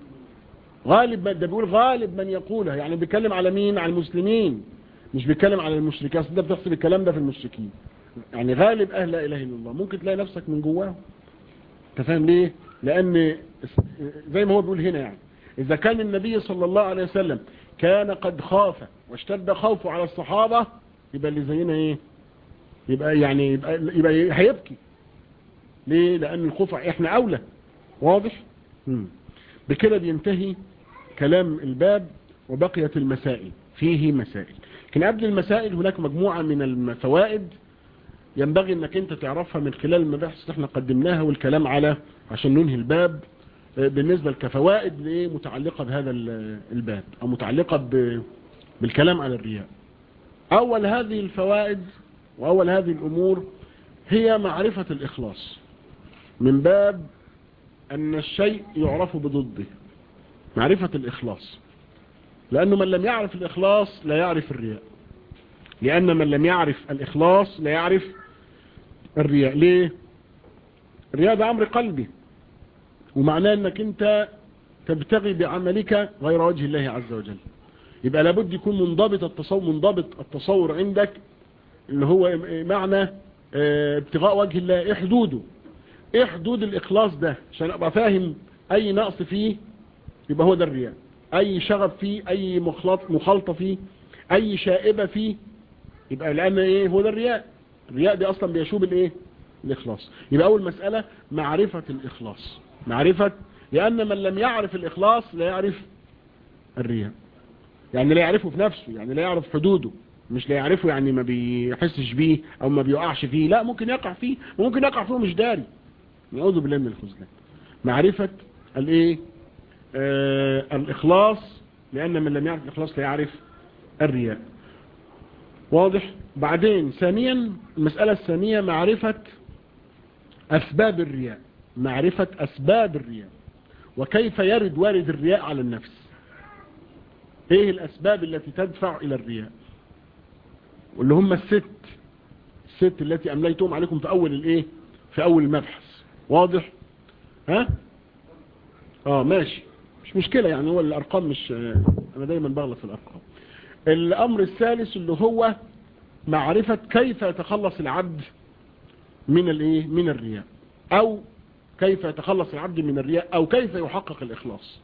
غالب ده بيقول غالب من يقولها يعني بيتكلم على مين على المسلمين مش بيتكلم على المشركين اصل ده بتحسب الكلام ده في المشركين يعني غالب اهل لا اله الا الله ممكن تلاقي نفسك من جواه انت فاهم ليه لان زي ما هو بيقول هنا يعني اذا كان النبي صلى الله عليه وسلم كان قد خاف واشتد خوفه على الصحابة يبقى اللي زينا ايه يبقى يعني يبقى, يبقى هيبكي ليه لان الخوف احنا اولى واضح مم. بكده بينتهي كلام الباب وبقيت المسائل فيه مسائل لكن قبل المسائل هناك مجموعة من الفوائد ينبغي انك انت تعرفها من خلال المباحث اللي احنا قدمناها والكلام على عشان ننهي الباب بالنسبة كفوائد متعلقة بهذا الباب او متعلقة بالكلام على الرياء اول هذه الفوائد واول هذه الامور هي معرفة الاخلاص من باب أن الشيء يعرف بضده معرفة الإخلاص لأنه من لم يعرف الإخلاص لا يعرف الرياء لأن من لم يعرف الإخلاص لا يعرف الرياء ليه الرياء ده أمر قلبي ومعناه أنك أنت تبتغي بعملك غير وجه الله عز وجل يبقى لابد يكون منضبط التصور منضبط التصور عندك اللي هو معنى ابتغاء وجه الله ايه حدوده ايه حدود الاخلاص ده عشان ابقى فاهم اي نقص فيه يبقى هو ده الرياء اي شغب فيه اي مخلط مخالطه فيه اي شائبه فيه يبقى لان ايه هو ده الرياء الرياء دي اصلا بيشوب الايه الاخلاص يبقى اول مسألة معرفة الاخلاص معرفة لان من لم يعرف الاخلاص لا يعرف الرياء يعني لا يعرفه في نفسه يعني لا يعرف حدوده مش لا يعرفه يعني ما بيحسش بيه او ما بيقعش فيه لا ممكن يقع فيه وممكن يقع فيه مش داري نعوذ بالله من الخذلان معرفة الايه آه الاخلاص لان من لم يعرف الاخلاص لا يعرف الرياء واضح بعدين ثانيا المسألة الثانية معرفة اسباب الرياء معرفة اسباب الرياء وكيف يرد وارد الرياء على النفس ايه الاسباب التي تدفع الى الرياء واللي هم الست الست التي امليتهم عليكم في اول الايه في اول المبحث واضح ها اه ماشي مش مشكلة يعني هو الارقام مش انا دايما بغلط في الارقام الامر الثالث اللي هو معرفة كيف يتخلص العبد من الايه من الرياء او كيف يتخلص العبد من الرياء او كيف يحقق الاخلاص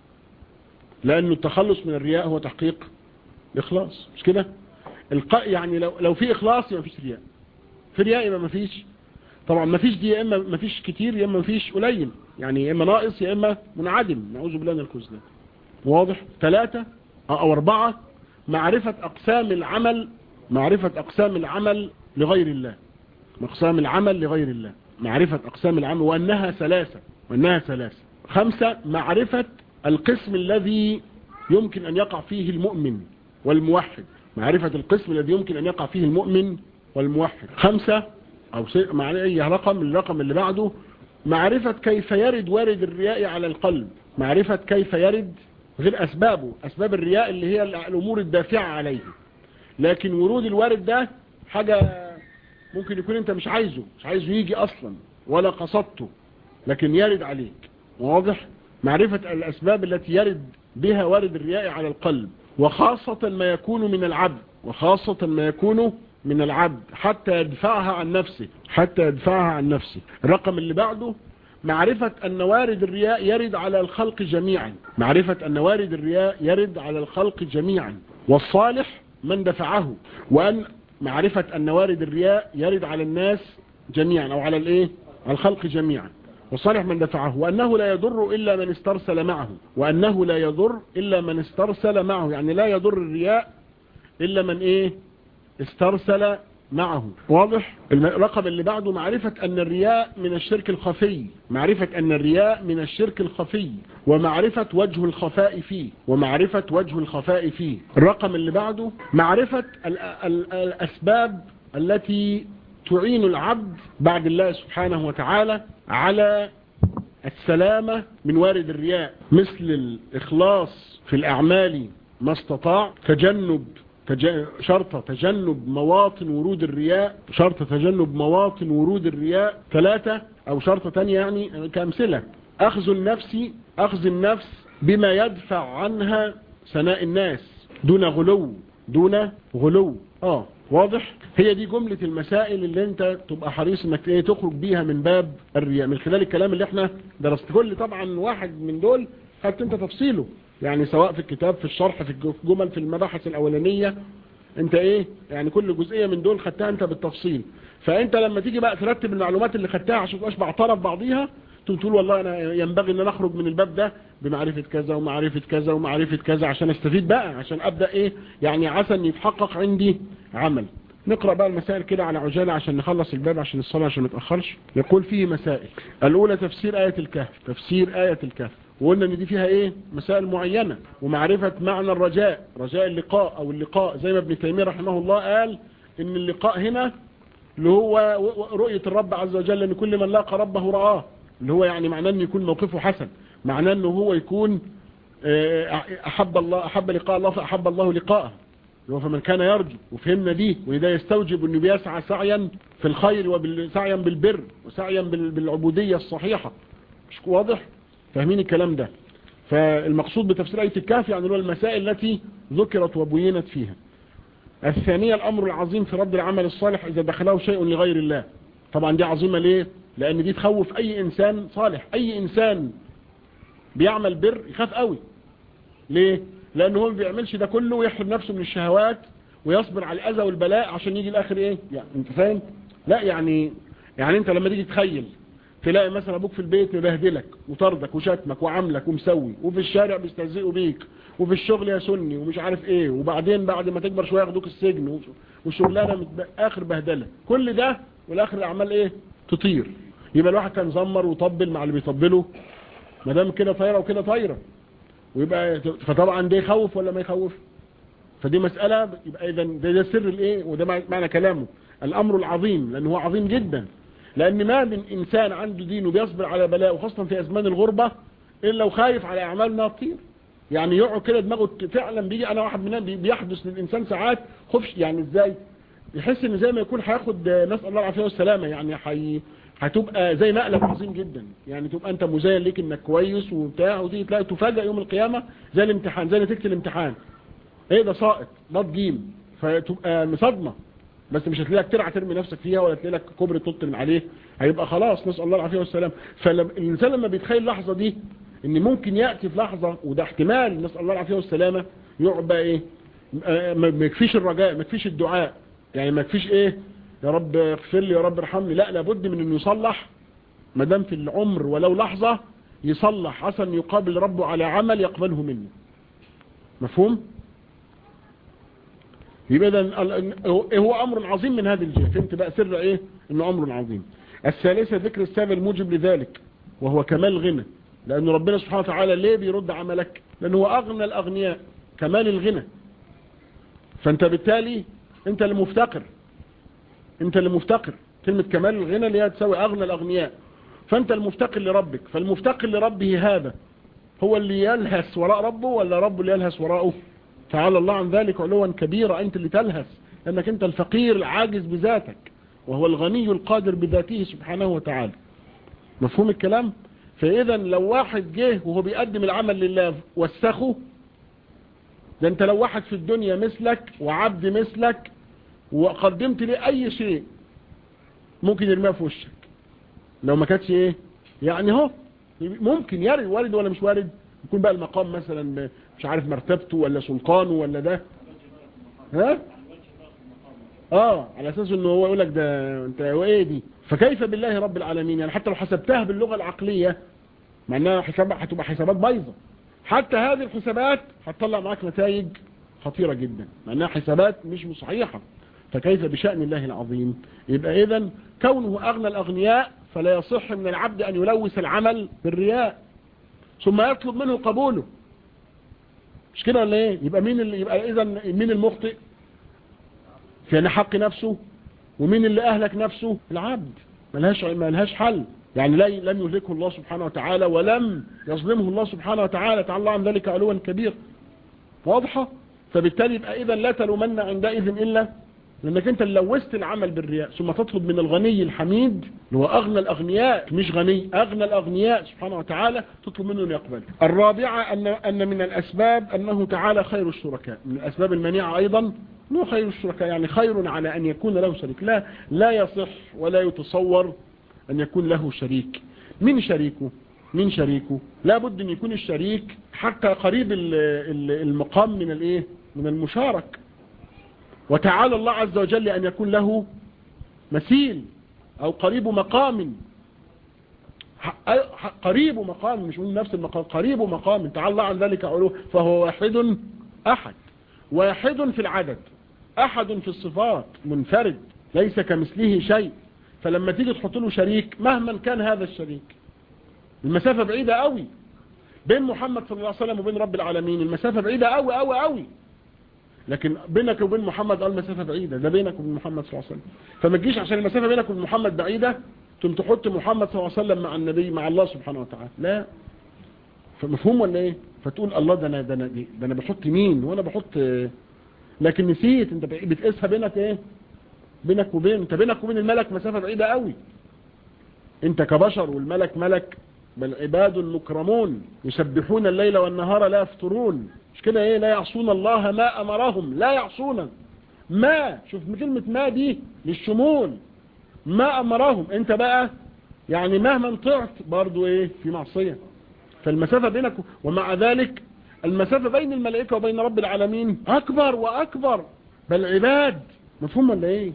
لانه التخلص من الرياء هو تحقيق الاخلاص مش كده الق... يعني لو لو في اخلاص يبقى مفيش رياء في رياء يبقى مفيش طبعا مفيش دي يا اما مفيش كتير يا اما مفيش قليل يعني يا اما ناقص يا اما منعدم نعوذ بالله من الخذلان واضح ثلاثة او اربعة معرفة اقسام العمل معرفة اقسام العمل لغير الله اقسام العمل لغير الله معرفة اقسام العمل وانها ثلاثة وانها ثلاثة خمسة معرفة القسم الذي يمكن ان يقع فيه المؤمن والموحد معرفة القسم الذي يمكن ان يقع فيه المؤمن والموحد خمسة او معنى اي رقم الرقم اللي بعده معرفة كيف يرد وارد الرياء على القلب معرفة كيف يرد غير اسبابه اسباب الرياء اللي هي الامور الدافعة عليه لكن ورود الوارد ده حاجة ممكن يكون انت مش عايزه مش عايزه يجي اصلا ولا قصدته لكن يرد عليك واضح معرفة الاسباب التي يرد بها وارد الرياء على القلب وخاصة ما يكون من العبد وخاصة ما يكون من العبد حتى يدفعها عن نفسه حتى يدفعها عن نفسه الرقم اللي بعده معرفة أن وارد الرياء يرد على الخلق جميعا معرفة أن وارد الرياء يرد على الخلق جميعا والصالح من دفعه وأن معرفة أن وارد الرياء يرد على الناس جميعا أو على الإيه على الخلق جميعا والصالح من دفعه وأنه لا يضر إلا من استرسل معه وأنه لا يضر إلا من استرسل معه يعني لا يضر الرياء إلا من إيه استرسل معه واضح الرقم اللي بعده معرفة أن الرياء من الشرك الخفي معرفة أن الرياء من الشرك الخفي ومعرفة وجه الخفاء فيه ومعرفة وجه الخفاء فيه الرقم اللي بعده معرفة ال ال الأسباب التي تعين العبد بعد الله سبحانه وتعالى على السلامة من وارد الرياء مثل الإخلاص في الأعمال ما استطاع تجنب تج... شرط تجنب مواطن ورود الرياء شرط تجنب مواطن ورود الرياء ثلاثة او شرط تانية يعني كامثلة اخذ النفس اخذ النفس بما يدفع عنها سناء الناس دون غلو دون غلو اه واضح هي دي جملة المسائل اللي انت تبقى حريص انك ايه تخرج بيها من باب الرياء من خلال الكلام اللي احنا درست كل طبعا واحد من دول خدت انت تفصيله يعني سواء في الكتاب في الشرح في الجمل في المباحث الأولانية انت ايه يعني كل جزئية من دول خدتها انت بالتفصيل فانت لما تيجي بقى ترتب المعلومات اللي خدتها عشان تبقاش بعطرف بعضيها تقول والله انا ينبغي ان انا اخرج من الباب ده بمعرفة كذا ومعرفة كذا ومعرفة كذا عشان استفيد بقى عشان ابدأ ايه يعني عسى ان يتحقق عندي عمل نقرأ بقى المسائل كده على عجالة عشان نخلص الباب عشان الصلاة عشان ما نتأخرش يقول فيه مسائل الأولى تفسير آية الكهف تفسير آية الكهف وقلنا ان دي فيها ايه مسائل معينة ومعرفة معنى الرجاء رجاء اللقاء او اللقاء زي ما ابن تيمية رحمه الله قال ان اللقاء هنا اللي هو رؤية الرب عز وجل ان كل من لاقى ربه رآه اللي هو يعني معناه ان يكون موقفه حسن معناه انه هو يكون احب الله احب لقاء الله فاحب الله لقاءه اللي هو فمن كان يرجو وفهمنا دي وده يستوجب انه بيسعى سعيا في الخير وسعيا بالبر وسعيا بالعبودية الصحيحة مش واضح فاهمين الكلام ده فالمقصود بتفسير آية الكهف يعني هو المسائل التي ذكرت وبينت فيها الثانية الأمر العظيم في رد العمل الصالح إذا دخله شيء لغير الله طبعا دي عظيمة ليه لأن دي تخوف أي إنسان صالح أي إنسان بيعمل بر يخاف قوي ليه لأنه هو ما بيعملش ده كله ويحرم نفسه من الشهوات ويصبر على الأذى والبلاء عشان يجي الآخر إيه يعني أنت فاهم لا يعني يعني أنت لما تيجي تخيل تلاقي مثلا ابوك في البيت مبهدلك وطردك وشتمك وعاملك ومسوي وفي الشارع بيستهزئوا بيك وفي الشغل يا سني ومش عارف ايه وبعدين بعد ما تكبر شويه ياخدوك السجن وشغلانه متب... اخر بهدله كل ده والاخر الاعمال ايه تطير يبقى الواحد كان زمر وطبل مع اللي بيطبله ما دام كده طايره وكده طايره ويبقى فطبعا ده يخوف ولا ما يخوف فدي مسألة يبقى اذا ده, ده سر الايه وده معنى كلامه الامر العظيم لانه هو عظيم جدا لان ما من انسان عنده دين وبيصبر على بلاء وخاصة في ازمان الغربة الا وخايف على اعمال انها تطير يعني يقعد كده دماغه فعلا بيجي انا واحد منهم بيحدث للانسان ساعات خفش يعني ازاي يحس ان زي ما يكون هياخد نسال الله العافيه والسلامه يعني حي هتبقى زي مقلب عظيم جدا يعني تبقى انت مزين ليك انك كويس وبتاع وتيجي تلاقي تفاجئ يوم القيامه زي الامتحان زي نتيجه الامتحان ايه ده ساقط ضاد جيم فتبقى مصدمه بس مش هتلاقيك ترعى ترمي نفسك فيها ولا تلاقي لك كوبري تنط من عليه هيبقى خلاص نسال الله العافيه والسلام فالانسان لما بيتخيل اللحظه دي ان ممكن ياتي في لحظه وده احتمال نسال الله العافيه والسلامه يقعد بقى ايه ما يكفيش الرجاء ما يكفيش الدعاء يعني ما يكفيش ايه يا رب اغفر لي يا رب ارحمني لا لابد من انه يصلح ما دام في العمر ولو لحظة يصلح عسى يقابل ربه على عمل يقبله منه مفهوم يبقى اذا هو امر عظيم من هذه الجهه فهمت بقى سر ايه انه امر عظيم الثالثه ذكر السبب الموجب لذلك وهو كمال الغنى لان ربنا سبحانه وتعالى ليه بيرد عملك لانه هو اغنى الاغنياء كمال الغنى فانت بالتالي انت المفتقر انت اللي مفتقر كلمة كمال الغنى اللي هي تساوي اغنى الاغنياء فانت المفتقر لربك فالمفتقر لربه هذا هو اللي يلهس وراء ربه ولا ربه اللي يلهس وراءه تعالى الله عن ذلك علوا كبيرا انت اللي تلهس لانك انت الفقير العاجز بذاتك وهو الغني القادر بذاته سبحانه وتعالى مفهوم الكلام فاذا لو واحد جه وهو بيقدم العمل لله وسخه ده انت لو واحد في الدنيا مثلك وعبد مثلك وقدمت ليه اي شيء ممكن يرميها في وشك لو ما كانتش ايه يعني هو ممكن يرد وارد ولا مش وارد يكون بقى المقام مثلا مش عارف مرتبته ولا سلطانه ولا ده ها اه على اساس انه هو يقول لك ده انت هو ايه دي فكيف بالله رب العالمين يعني حتى لو حسبتها باللغه العقليه مع انها حساب هتبقى حسابات بايظه حتى هذه الحسابات هتطلع معاك نتائج خطيره جدا مع انها حسابات مش صحيحه فكيف بشأن الله العظيم يبقى إذا كونه أغنى الأغنياء فلا يصح من العبد أن يلوث العمل بالرياء ثم يطلب منه قبوله مش كده ولا ايه يبقى مين اللي يبقى اذا مين المخطئ في حق نفسه ومين اللي اهلك نفسه العبد ملهاش ملهاش حل يعني لا لم يهلكه الله سبحانه وتعالى ولم يظلمه الله سبحانه وتعالى تعالى عن ذلك علوا كبير واضحه فبالتالي يبقى اذا لا تلومن عندئذ الا لانك انت لوثت العمل بالرياء ثم تطلب من الغني الحميد اللي هو اغنى الاغنياء مش غني اغنى الاغنياء سبحانه وتعالى تطلب منه ان يقبل الرابعة ان, أن من الاسباب انه تعالى خير الشركاء من الاسباب المانعة ايضا انه خير الشركاء يعني خير على ان يكون له شريك لا لا يصح ولا يتصور ان يكون له شريك من شريكه من شريكه لابد ان يكون الشريك حتى قريب المقام من الايه من المشارك وتعالى الله عز وجل أن يكون له مثيل أو قريب مقام قريب مقام مش من نفس المقام قريب مقام تعالى الله عن ذلك علوه فهو واحد أحد واحد في العدد أحد في الصفات منفرد ليس كمثله شيء فلما تيجي تحط له شريك مهما كان هذا الشريك المسافة بعيدة قوي بين محمد صلى الله عليه وسلم وبين رب العالمين المسافة بعيدة قوي قوي قوي لكن بينك وبين محمد قال مسافة بعيدة ده بينك وبين محمد صلى الله عليه وسلم فما تجيش عشان المسافة بينك وبين محمد بعيدة تم تحط محمد صلى الله عليه وسلم مع النبي مع الله سبحانه وتعالى لا فمفهوم ولا ايه فتقول الله ده انا ده انا ده انا بحط مين وانا بحط لكن نسيت انت بتقيسها بينك ايه بينك وبين انت بينك وبين الملك مسافة بعيدة قوي انت كبشر والملك ملك بل عباد مكرمون يسبحون الليل والنهار لا يفطرون مش كده ايه لا يعصون الله ما امرهم لا يعصون ما شوف كلمة ما دي للشمول ما امرهم انت بقى يعني مهما طعت برضو ايه في معصية فالمسافة بينك ومع ذلك المسافة بين الملائكة وبين رب العالمين اكبر واكبر بل عباد مفهوم ولا ايه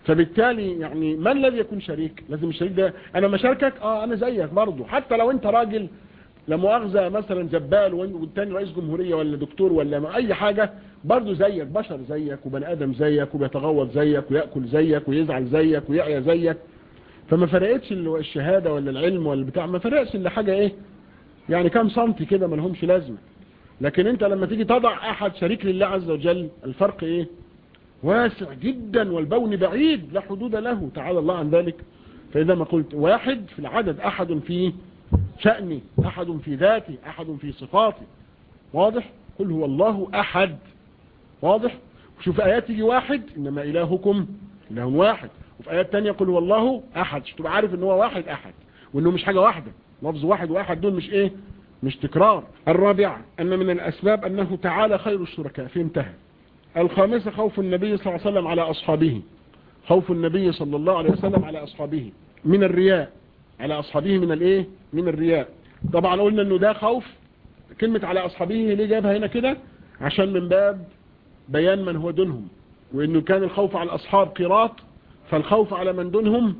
فبالتالي يعني ما الذي يكون شريك لازم الشريك ده انا مشاركك اه انا زيك برضه حتى لو انت راجل لا مؤاخذه مثلا زبال والتاني رئيس جمهوريه ولا دكتور ولا اي حاجه برضه زيك بشر زيك وبني ادم زيك وبيتغوط زيك وياكل زيك ويزعل زيك ويعيا زيك فما فرقتش الشهاده ولا العلم ولا البتاع ما فرقش الا حاجه ايه يعني كام سنتي كده ما لهمش لازمه لكن انت لما تيجي تضع احد شريك لله عز وجل الفرق ايه واسع جدا والبون بعيد لا حدود له تعالى الله عن ذلك فإذا ما قلت واحد في العدد أحد في شأني أحد في ذاتي أحد في صفاتي واضح قل هو الله أحد واضح شوف آيات تيجي واحد إنما إلهكم إله واحد وفي آيات تانية قل هو الله أحد تبقى عارف إن هو واحد أحد وإنه مش حاجة واحدة لفظ واحد واحد دول مش إيه مش تكرار الرابع أن من الأسباب أنه تعالى خير الشركاء في انتهى الخامسة خوف النبي صلى الله عليه وسلم على أصحابه خوف النبي صلى الله عليه وسلم على أصحابه من الرياء على أصحابه من الإيه من الرياء طبعا قلنا أنه ده خوف كلمة على أصحابه ليه جابها هنا كده عشان من باب بيان من هو دونهم وأنه كان الخوف على الأصحاب قراط فالخوف على من دونهم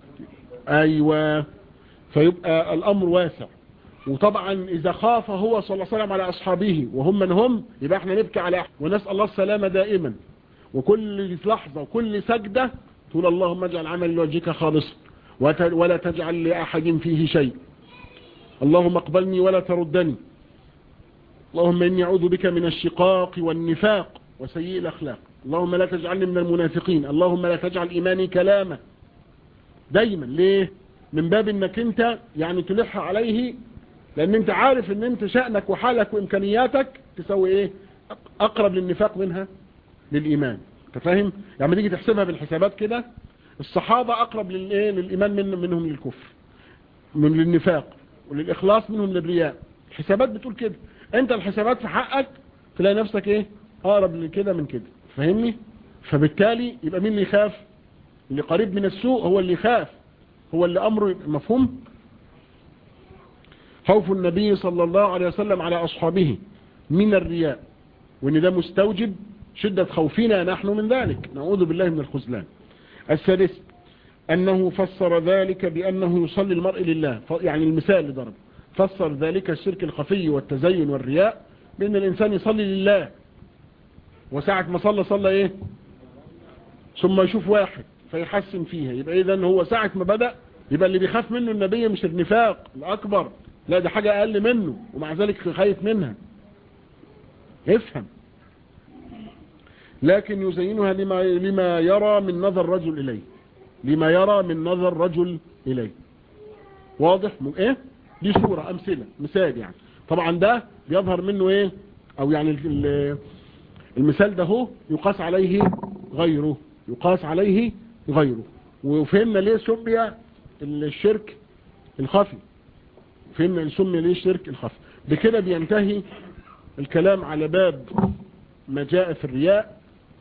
أيوة فيبقى الأمر واسع وطبعا إذا خاف هو صلى الله عليه وسلم على أصحابه وهم من هم يبقى احنا نبكي على ونسأل الله السلامة دائما وكل لحظة وكل سجدة تقول اللهم اجعل عمل لوجهك خالصا ولا تجعل لأحد فيه شيء اللهم اقبلني ولا تردني اللهم إني أعوذ بك من الشقاق والنفاق وسيء الأخلاق اللهم لا تجعلني من المنافقين اللهم لا تجعل إيماني كلامة دايما ليه من باب انك انت يعني تلح عليه لان انت عارف ان انت شأنك وحالك وامكانياتك تسوي ايه اقرب للنفاق منها للايمان انت فاهم يعني تيجي تحسبها بالحسابات كده الصحابة اقرب للايه للايمان من منهم للكفر من للنفاق وللاخلاص منهم للرياء الحسابات بتقول كده انت الحسابات في حقك تلاقي نفسك ايه اقرب لكده من كده فاهمني فبالتالي يبقى مين اللي يخاف اللي قريب من السوء هو اللي يخاف هو اللي امره مفهوم خوف النبي صلى الله عليه وسلم على أصحابه من الرياء وإن ده مستوجب شدة خوفنا نحن من ذلك نعوذ بالله من الخزلان السادس أنه فسر ذلك بأنه يصلي المرء لله يعني المثال اللي ضرب فسر ذلك الشرك الخفي والتزين والرياء بأن الإنسان يصلي لله وساعة ما صلى صلى إيه ثم يشوف واحد فيحسن فيها يبقى إذن هو ساعة ما بدأ يبقى اللي بيخاف منه النبي مش النفاق الأكبر لا ده حاجة أقل منه ومع ذلك خايف منها افهم لكن يزينها لما, لما يرى من نظر رجل إليه لما يرى من نظر رجل إليه واضح ايه دي صورة أمثلة مثال يعني طبعا ده بيظهر منه ايه او يعني المثال ده هو يقاس عليه غيره يقاس عليه غيره وفهمنا ليه سمي الشرك الخفي فهمنا سمي ليه الشرك الخفي بكده بينتهي الكلام على باب ما جاء في الرياء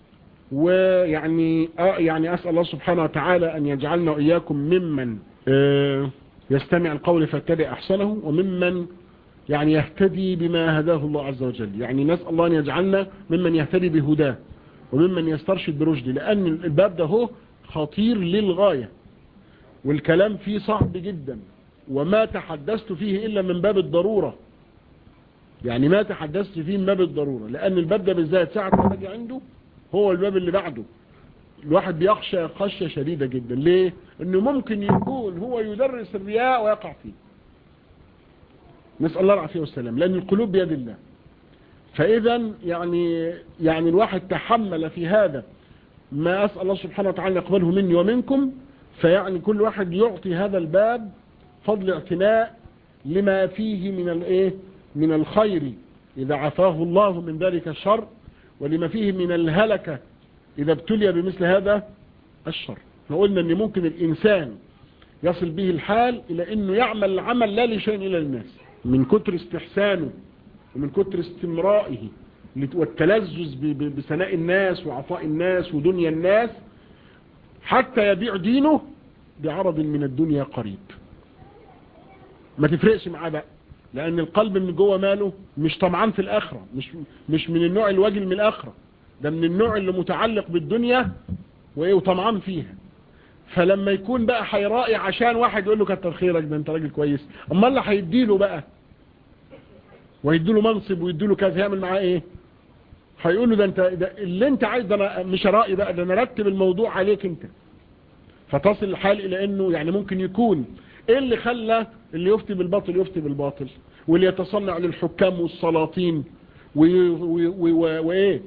ويعني آه يعني أسأل الله سبحانه وتعالى أن يجعلنا وإياكم ممن آه يستمع القول فاتبع أحسنه وممن يعني يهتدي بما هداه الله عز وجل يعني نسأل الله أن يجعلنا ممن يهتدي بهداه وممن يسترشد برشده لأن الباب ده هو خطير للغاية والكلام فيه صعب جدا وما تحدثت فيه إلا من باب الضرورة يعني ما تحدثت فيه من باب الضرورة لأن الباب ده بالذات ساعة ما باجي عنده هو الباب اللي بعده الواحد بيخشى خشية شديدة جدا ليه؟ انه ممكن يكون هو يدرس الرياء ويقع فيه نسأل الله العافية والسلام لأن القلوب بيد الله فإذا يعني يعني الواحد تحمل في هذا ما أسأل الله سبحانه وتعالى يقبله مني ومنكم فيعني كل واحد يعطي هذا الباب فضل اعتناء لما فيه من الايه من الخير إذا عفاه الله من ذلك الشر ولما فيه من الهلكة إذا ابتلي بمثل هذا الشر فقلنا أن ممكن الإنسان يصل به الحال إلى أنه يعمل العمل لا لشيء إلى الناس من كتر استحسانه ومن كتر استمرائه والتلذذ بثناء الناس وعطاء الناس ودنيا الناس حتى يبيع دينه بعرض من الدنيا قريب ما تفرقش معاه بقى لان القلب من جوه ماله مش طمعان في الاخره مش مش من النوع الواجل من الاخره ده من النوع اللي متعلق بالدنيا وايه وطمعان فيها فلما يكون بقى هيرائي عشان واحد يقول له كتر خيرك ده انت راجل كويس اما اللي هيديله بقى ويديله منصب ويديله كذا هيعمل معاه ايه هيقول له ده انت ده اللي انت عايز ده انا مش رأي بقى ده انا رتب الموضوع عليك انت فتصل الحال الى انه يعني ممكن يكون ايه اللي خلى اللي يفتي بالباطل يفتي بالباطل واللي يتصنع للحكام والسلاطين وايه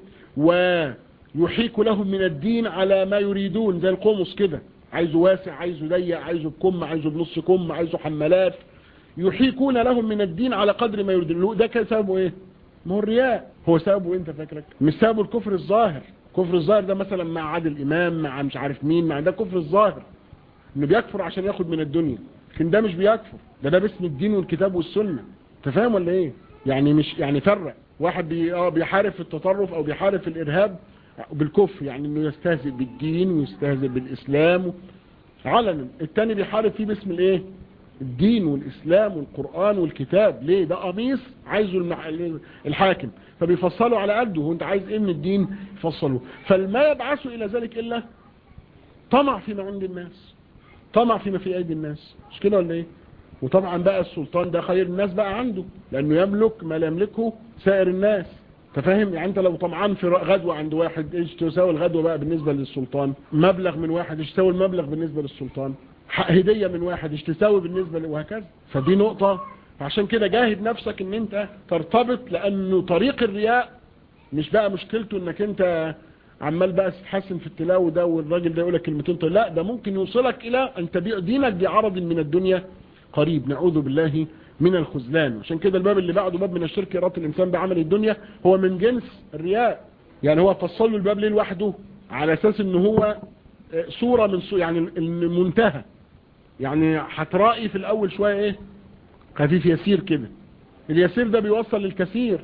ويحيك لهم من الدين على ما يريدون زي القومس كده عايزه واسع عايزه ضيق عايزه بكم عايزه بنص كم عايزه حمالات يحيكون لهم من الدين على قدر ما يريدون ده كان سببه ايه ما هو الرياء هو سببه انت فاكرك مش سببه الكفر الظاهر كفر الظاهر ده مثلا مع عادل امام مع مش عارف مين مع ده كفر الظاهر انه بيكفر عشان ياخد من الدنيا لكن ده مش بيكفر ده ده باسم الدين والكتاب والسنه انت فاهم ولا ايه يعني مش يعني فرق واحد بي اه بيحارب في التطرف او بيحارب في الارهاب بالكفر يعني انه يستهزئ بالدين ويستهزئ بالاسلام علنا التاني بيحارب فيه باسم الايه الدين والاسلام والقرآن والكتاب ليه ده قميص عايزه المح... الحاكم فبيفصله على قده وانت عايز ايه من الدين يفصله فما يبعثه الى ذلك الا طمع فيما عند الناس طمع فيما في ايدي الناس مش كده ولا ايه وطبعا بقى السلطان ده خير الناس بقى عنده لانه يملك ما لا يملكه سائر الناس تفهم يعني انت لو طمعان في غدوة عند واحد ايش تساوي الغدوة بقى بالنسبة للسلطان مبلغ من واحد ايش تساوي المبلغ بالنسبة للسلطان هدية من واحد ايش تساوي بالنسبة وهكذا فدي نقطة عشان كده جاهد نفسك ان انت ترتبط لانه طريق الرياء مش بقى مشكلته انك انت عمال بقى تتحسن في التلاوة ده والراجل ده يقولك كلمتين طيب لا ده ممكن يوصلك الى ان تبيع دينك بعرض من الدنيا قريب نعوذ بالله من الخذلان عشان كده الباب اللي بعده باب من الشرك إرادة الإنسان بعمل الدنيا هو من جنس الرياء يعني هو فصل له الباب ليه لوحده على أساس ان هو صورة من صورة يعني المنتهى يعني هترائي في الأول شوية ايه خفيف يسير كده اليسير ده بيوصل للكثير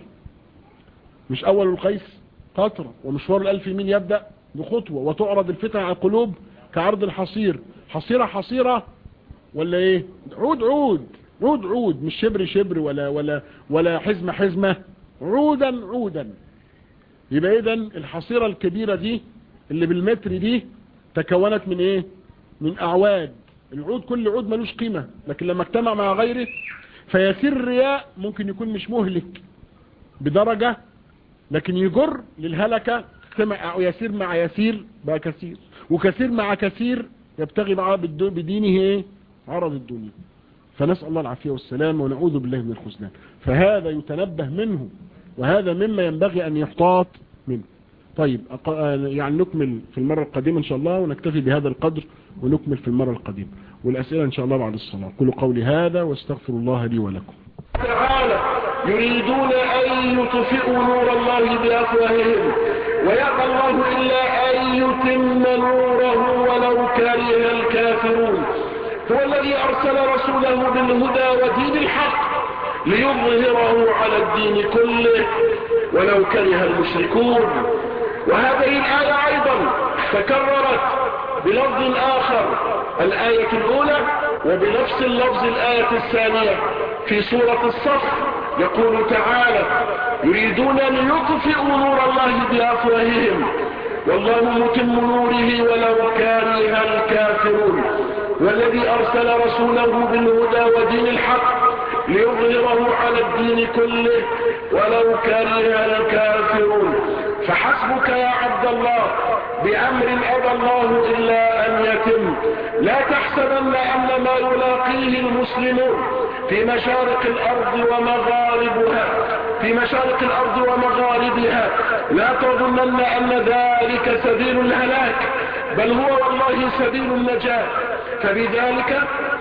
مش أول القيس قطرة ومشوار الألف يمين يبدأ بخطوة وتعرض الفتن على القلوب كعرض الحصير حصيرة حصيرة ولا ايه عود عود عود عود مش شبر شبر ولا ولا ولا حزمة حزمة عودا عودا يبقى اذا الحصيرة الكبيرة دي اللي بالمتر دي تكونت من ايه من اعواد العود كل عود ملوش قيمة لكن لما اجتمع مع غيره فيسير الرياء ممكن يكون مش مهلك بدرجة لكن يجر للهلكة اجتمع يسير مع يسير بقى كثير وكثير مع كثير يبتغي معاه بدينه ايه عرض الدنيا فنسأل الله العافية والسلام ونعوذ بالله من الخزلان فهذا يتنبه منه وهذا مما ينبغي أن يحتاط منه طيب يعني نكمل في المرة القادمة إن شاء الله ونكتفي بهذا القدر ونكمل في المرة القادمة والأسئلة إن شاء الله بعد الصلاة قولوا قولي هذا واستغفر الله لي ولكم تعالى يريدون أن يطفئوا نور الله بأفواههم ويأبى الله إلا أن يتم نوره ولو كره الكافرون هو الذي أرسل رسوله بالهدى ودين الحق ليظهره على الدين كله ولو كره المشركون وهذه الآية أيضا تكررت بلفظ آخر الآية الأولى وبنفس اللفظ الآية الثانية في سورة الصف يقول تعالى يريدون أن يطفئوا نور الله بأفواههم والله متم نوره ولو كره الكافرون والذي أرسل رسوله بالهدى ودين الحق ليظهره على الدين كله ولو كره الكافرون فحسبك يا عبد الله بأمر أبى الله إلا أن يتم لا تحسبن أن ما يلاقيه المسلمون في مشارق الأرض ومغاربها في مشارق الأرض ومغاربها لا تظنن أن ذلك سبيل الهلاك بل هو والله سبيل النجاة فبذلك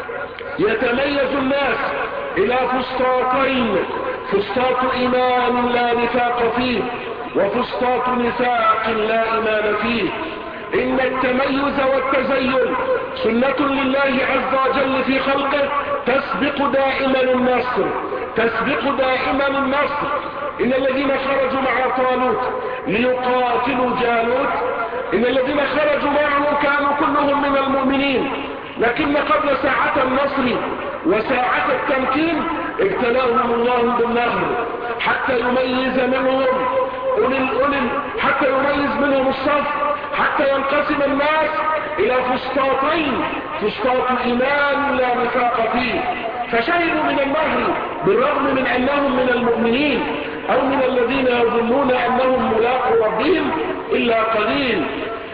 يتميز الناس إلى فسطاطين فسطاط إيمان لا نفاق فيه وفسطاط نفاق لا إيمان فيه إن التميز والتزين سنة لله عز وجل في خلقه تسبق دائما النصر تسبق دائما النصر إن الذين خرجوا مع طالوت ليقاتلوا جالوت إن الذين خرجوا معه كانوا كلهم من المؤمنين لكن قبل ساعة النصر وساعة التمكين ابتلاهم الله بالنهر حتى يميز منهم أولي الأولي حتى يميز منهم الصف حتى ينقسم الناس الى فسطاطين فسطاط ايمان لا نفاق فيه فشهدوا من النهر بالرغم من انهم من المؤمنين او من الذين يظنون انهم ملاقوا ربهم الا قليل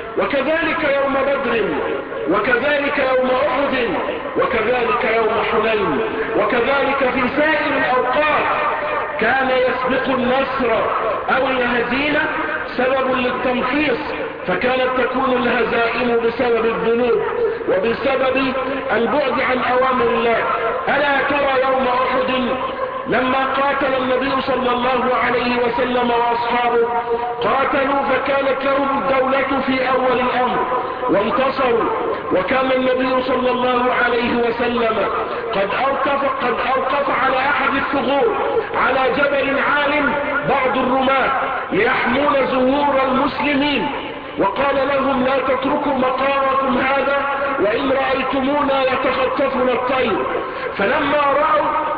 وكذلك يوم بدر وكذلك يوم احد وكذلك يوم حنين وكذلك في سائر الاوقات كان يسبق النصر او الهزيمة سبب للتمحيص فكانت تكون الهزائم بسبب الذنوب وبسبب البعد عن اوامر الله الا ترى يوم احد لما قاتل النبي صلى الله عليه وسلم واصحابه قاتلوا فكانت لهم الدولة في اول الامر وانتصروا وكان النبي صلى الله عليه وسلم قد اوقف, قد أوقف على احد الثغور على جبل عال بعض الرماة ليحمون زهور المسلمين وقال لهم لا تتركوا مقامكم هذا وإن رأيتمونا يتخطفنا الطير فلما رأوا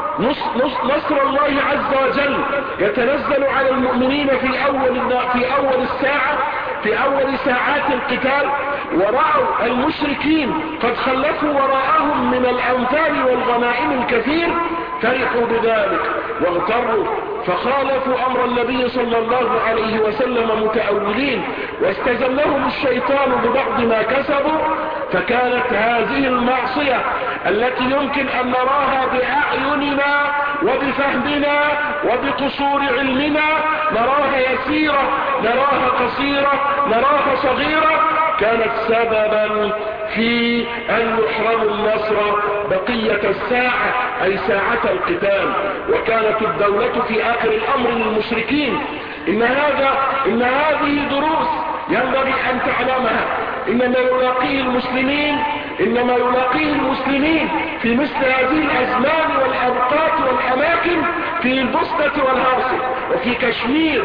نصر الله عز وجل يتنزل على المؤمنين في أول, في أول الساعة في أول ساعات القتال ورأوا المشركين قد خلفوا وراءهم من الأنفال والغنائم الكثير فرحوا بذلك واغتروا فخالفوا أمر النبي صلى الله عليه وسلم متأولين واستزلهم الشيطان ببعض ما كسبوا فكانت هذه المعصية التي يمكن أن نراها بأعيننا وبفهمنا وبقصور علمنا نراها يسيرة نراها قصيرة نراها صغيرة كانت سببا في أن يحرم النصر بقية الساعة أي ساعة القتال وكانت الدولة في آخر الأمر للمشركين إن هذا إن هذه دروس ينبغي أن تعلمها إنما يلاقيه المسلمين إنما يلاقيه المسلمين في مثل هذه الأزمان والأوقات والأماكن في البسطة والهرس وفي كشمير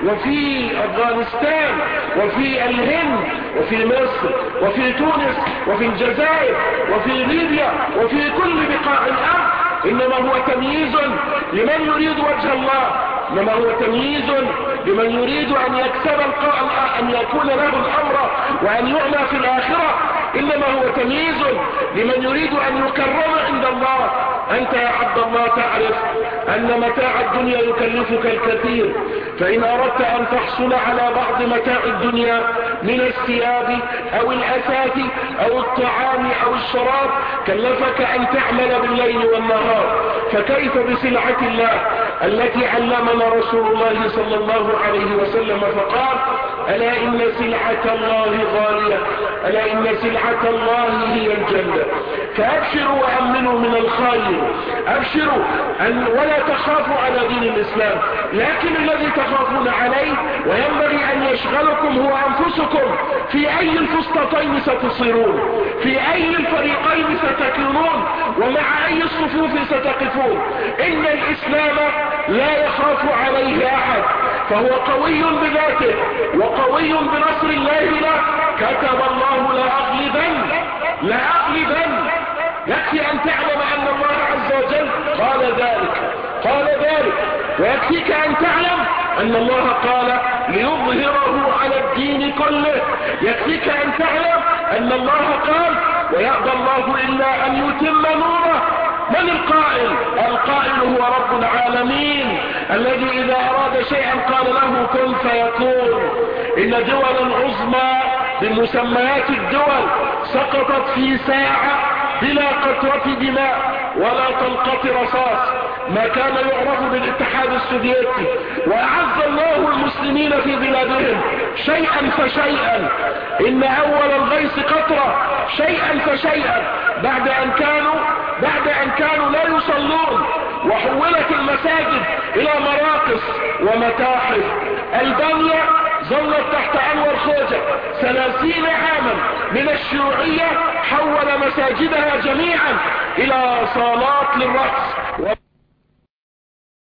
وفي أفغانستان وفي الهند وفي مصر وفي تونس وفي الجزائر وفي ليبيا وفي كل بقاع الأرض إنما هو تمييز لمن يريد وجه الله إنما هو تمييز لمن يريد أن يكسب أن يكون له الأمر وأن يعلى في الآخرة إنما هو تمييز لمن يريد أن يكرم عند الله أنت يا عبد الله تعرف أن متاع الدنيا يكلفك الكثير فإن أردت أن تحصل على بعض متاع الدنيا من الثياب أو الأثاث أو الطعام أو الشراب كلفك أن تعمل بالليل والنهار فكيف بسلعة الله التي علمنا رسول الله صلى الله عليه وسلم فقال ألا إن سلعة الله غالية ألا إن سلعة الله هي الجنة فأبشروا وأمنوا من الخير أبشروا أن ولا تخافوا على دين الإسلام لكن الذي تخافون عليه وينبغي أن يشغلكم هو أنفسكم في أي الفسطتين ستصيرون في أي الفريقين ستكونون ومع أي الصفوف ستقفون إن الإسلام لا يخاف عليه أحد فهو قوي بذاته وقوي بنصر الله له كتب الله لأغلبن لأغلبن يكفي أن تعلم أن الله عز وجل قال ذلك قال ذلك ويكفيك أن تعلم أن الله قال ليظهره على الدين كله يكفيك أن تعلم أن الله قال ويأبى الله إلا أن يتم نوره من القائل القائل هو رب العالمين الذي إذا أراد شيئا قال له كن فيكون إن دولا عظمى بمسميات الدول سقطت في ساعة بلا قطرة دماء ولا طلقة رصاص ما كان يعرف بالاتحاد السوفيتي وأعز الله المسلمين في بلادهم شيئا فشيئا إن أول الغيث قطرة شيئا فشيئا بعد أن كانوا بعد أن كانوا لا يصلون وحولت المساجد إلى مراقص ومتاحف البانيا ظلت تحت أنور خوجة ثلاثين عاما من الشيوعية حول مساجدها جميعا إلى صالات للرقص